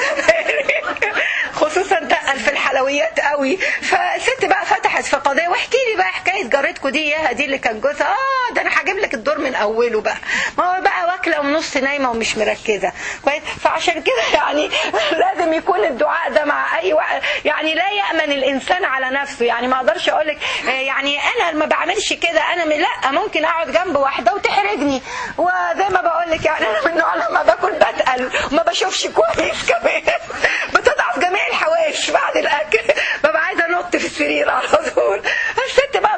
خصوصا تقل في الحلويات قوي فالست بقى فتحت في قضيه واحكي لي بقى حكايه جارتكم دي ياها دي اللي كان جوزها اه ده انا هجيب لك الدور من اوله بقى ما هو بقى واكله ونص نايمه ومش مركزه كويس فعشان كده يعني لازم يكون الدعاء ده مع اي واحد يعني لا يامن الانسان على نفسه يعني ما اقدرش اقول لك يعني انا ما بعملش كده انا لا ممكن اقعد جنب واحده وتحرجني وزي ما بقول لك يعني انا من النوع لما باكل بتقل وما بشوفش كويس كمان بتضعف جميع الحواش بعد الاكل ببقى عايزه انط في السرير على طول الست بقى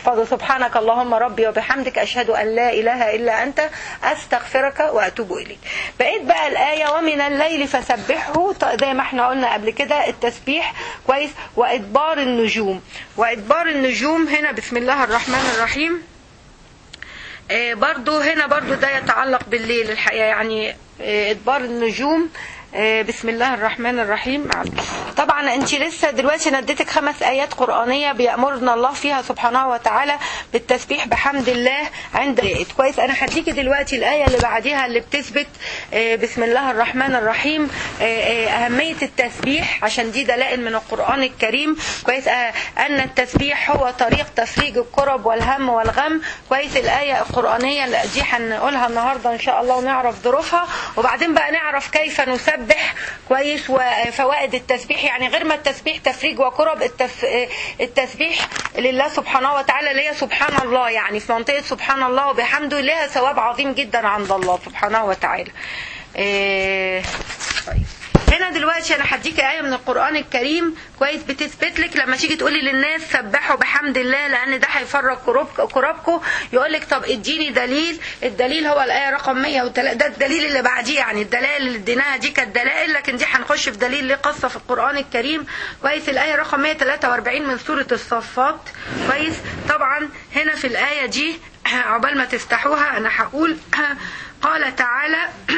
تحفظه سبحانك اللهم ربي وبحمدك اشهد ان لا اله الا انت استغفرك واتوب اليك بقيت بقى الايه ومن الليل فسبحه زي ما احنا قلنا قبل كده التسبيح كويس وادبار النجوم وادبار النجوم هنا بسم الله الرحمن الرحيم آه، برضو هنا برضو ده يتعلق بالليل الحقيقة يعني آه، ادبار النجوم آه، بسم الله الرحمن الرحيم طبعا انت لسه دلوقتي انا اديتك خمس ايات قرانيه بيامرنا الله فيها سبحانه وتعالى بالتسبيح بحمد الله عند الرئت كويس انا هديكي دلوقتي الايه اللي بعديها اللي بتثبت آه، بسم الله الرحمن الرحيم آه، آه، اهميه التسبيح عشان دي دلائل من القران الكريم كويس آه، ان التسبيح هو طريق تفريج الكرب والهم والغم كويس الايه القرانيه اللي دي هنقولها النهارده ان شاء الله ونعرف ظروفها وبعدين بقى نعرف كيف نسبح كويس وفوائد التسبيح يعني غير ما التسبيح تفريج وكرب التف... التسبيح لله سبحانه وتعالى اللي هي سبحان الله يعني في منطقه سبحان الله وبحمده لها ثواب عظيم جدا عند الله سبحانه وتعالى إيه... طيب هنا دلوقتي انا هديك ايه من القران الكريم كويس بتثبت لك لما تيجي تقولي للناس سبحوا بحمد الله لان ده هيفرج كرب- كربكم يقول لك طب اديني دليل الدليل هو الايه رقم 103 ده الدليل اللي بعديه يعني الدلائل اللي اديناها دي كانت دلائل لكن دي هنخش في دليل ليه قصه في القران الكريم كويس الايه رقم 143 من سوره الصفات كويس طبعا هنا في الايه دي عقبال ما تفتحوها انا هقول قال تعالى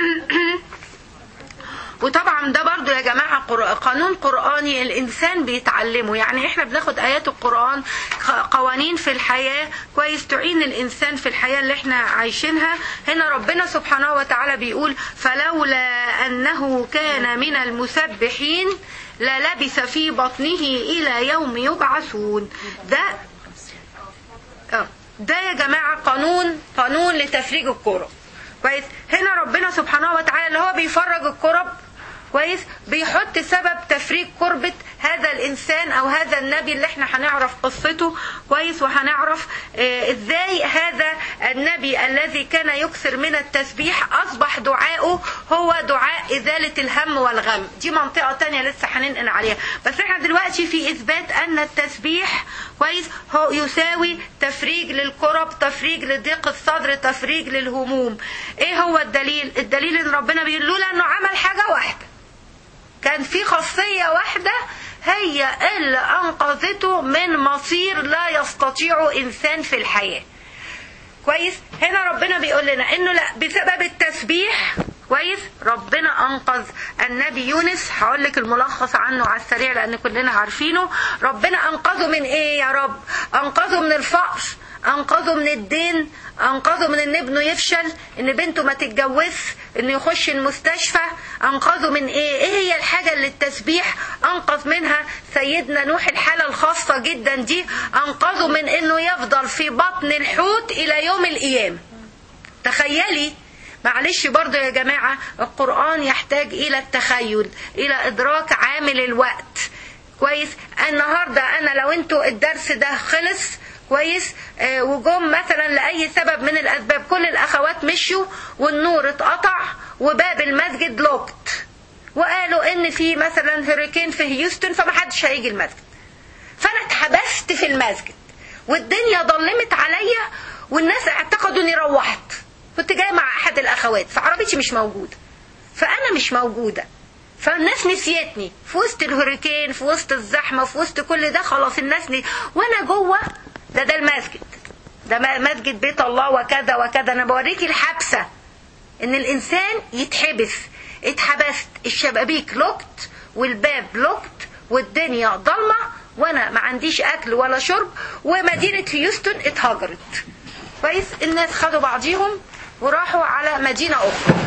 وطبعا ده برضو يا جماعة قر- قانون قرآني الإنسان بيتعلمه يعني إحنا بناخد آيات القرآن ق- قوانين في الحياة كويس تعين الإنسان في الحياة اللي إحنا عايشينها هنا ربنا سبحانه وتعالى بيقول فلولا أنه كان من المسبحين للبث في بطنه إلى يوم يبعثون ده آه، ده يا جماعة قانون قانون لتفريج الكرة كويس هنا ربنا سبحانه وتعالى اللي هو بيفرج الكرب كويس بيحط سبب تفريج كربة هذا الإنسان أو هذا النبي اللي احنا هنعرف قصته كويس وهنعرف آه، ازاي هذا النبي الذي كان يكثر من التسبيح أصبح دعاؤه هو دعاء إزالة الهم والغم دي منطقة تانية لسه هننقل عليها بس احنا دلوقتي في إثبات أن التسبيح كويس هو يساوي تفريج للكرب تفريج لضيق الصدر تفريج للهموم ايه هو الدليل الدليل ان ربنا بيقول لولا انه عمل حاجة واحدة كان في خاصية واحدة هي اللي أنقذته من مصير لا يستطيع إنسان في الحياة كويس هنا ربنا بيقول لنا انه لا بسبب التسبيح كويس ربنا انقذ النبي يونس هقول لك الملخص عنه على السريع لان كلنا عارفينه ربنا انقذه من ايه يا رب انقذه من الفقر انقذه من الدين انقذه من ان ابنه يفشل ان بنته ما تتجوزش انه يخش المستشفى انقذه من ايه ايه هي الحاجه اللي التسبيح انقذ منها سيدنا نوح الحاله الخاصه جدا دي انقذه من انه يفضل في بطن الحوت الى يوم القيامه تخيلي معلش برضو يا جماعة القرآن يحتاج إلى التخيل إلى إدراك عامل الوقت كويس النهاردة أنا لو انتوا الدرس ده خلص كويس آه وجم مثلا لأي سبب من الأسباب كل الأخوات مشوا والنور اتقطع وباب المسجد لوكت وقالوا ان في مثلا هurricane في هيوستن فمحدش هيجي المسجد فانا اتحبست في المسجد والدنيا ضلمت عليا والناس اعتقدوا اني روحت كنت جايه مع احد الاخوات فعربيتي مش موجوده فانا مش موجوده فالناس نسيتني في وسط الهوريكين في وسط الزحمه في وسط كل ده خلاص الناس ني... وانا جوه ده ده المسجد ده م- مسجد بيت الله وكذا وكذا انا بوريكي الحبسه ان الانسان يتحبس اتحبست الشبابيك لوكت والباب لوكت والدنيا ضلمه وانا ما عنديش اكل ولا شرب ومدينه هيوستن اتهجرت كويس الناس خدوا بعضيهم وراحوا على مدينه اخرى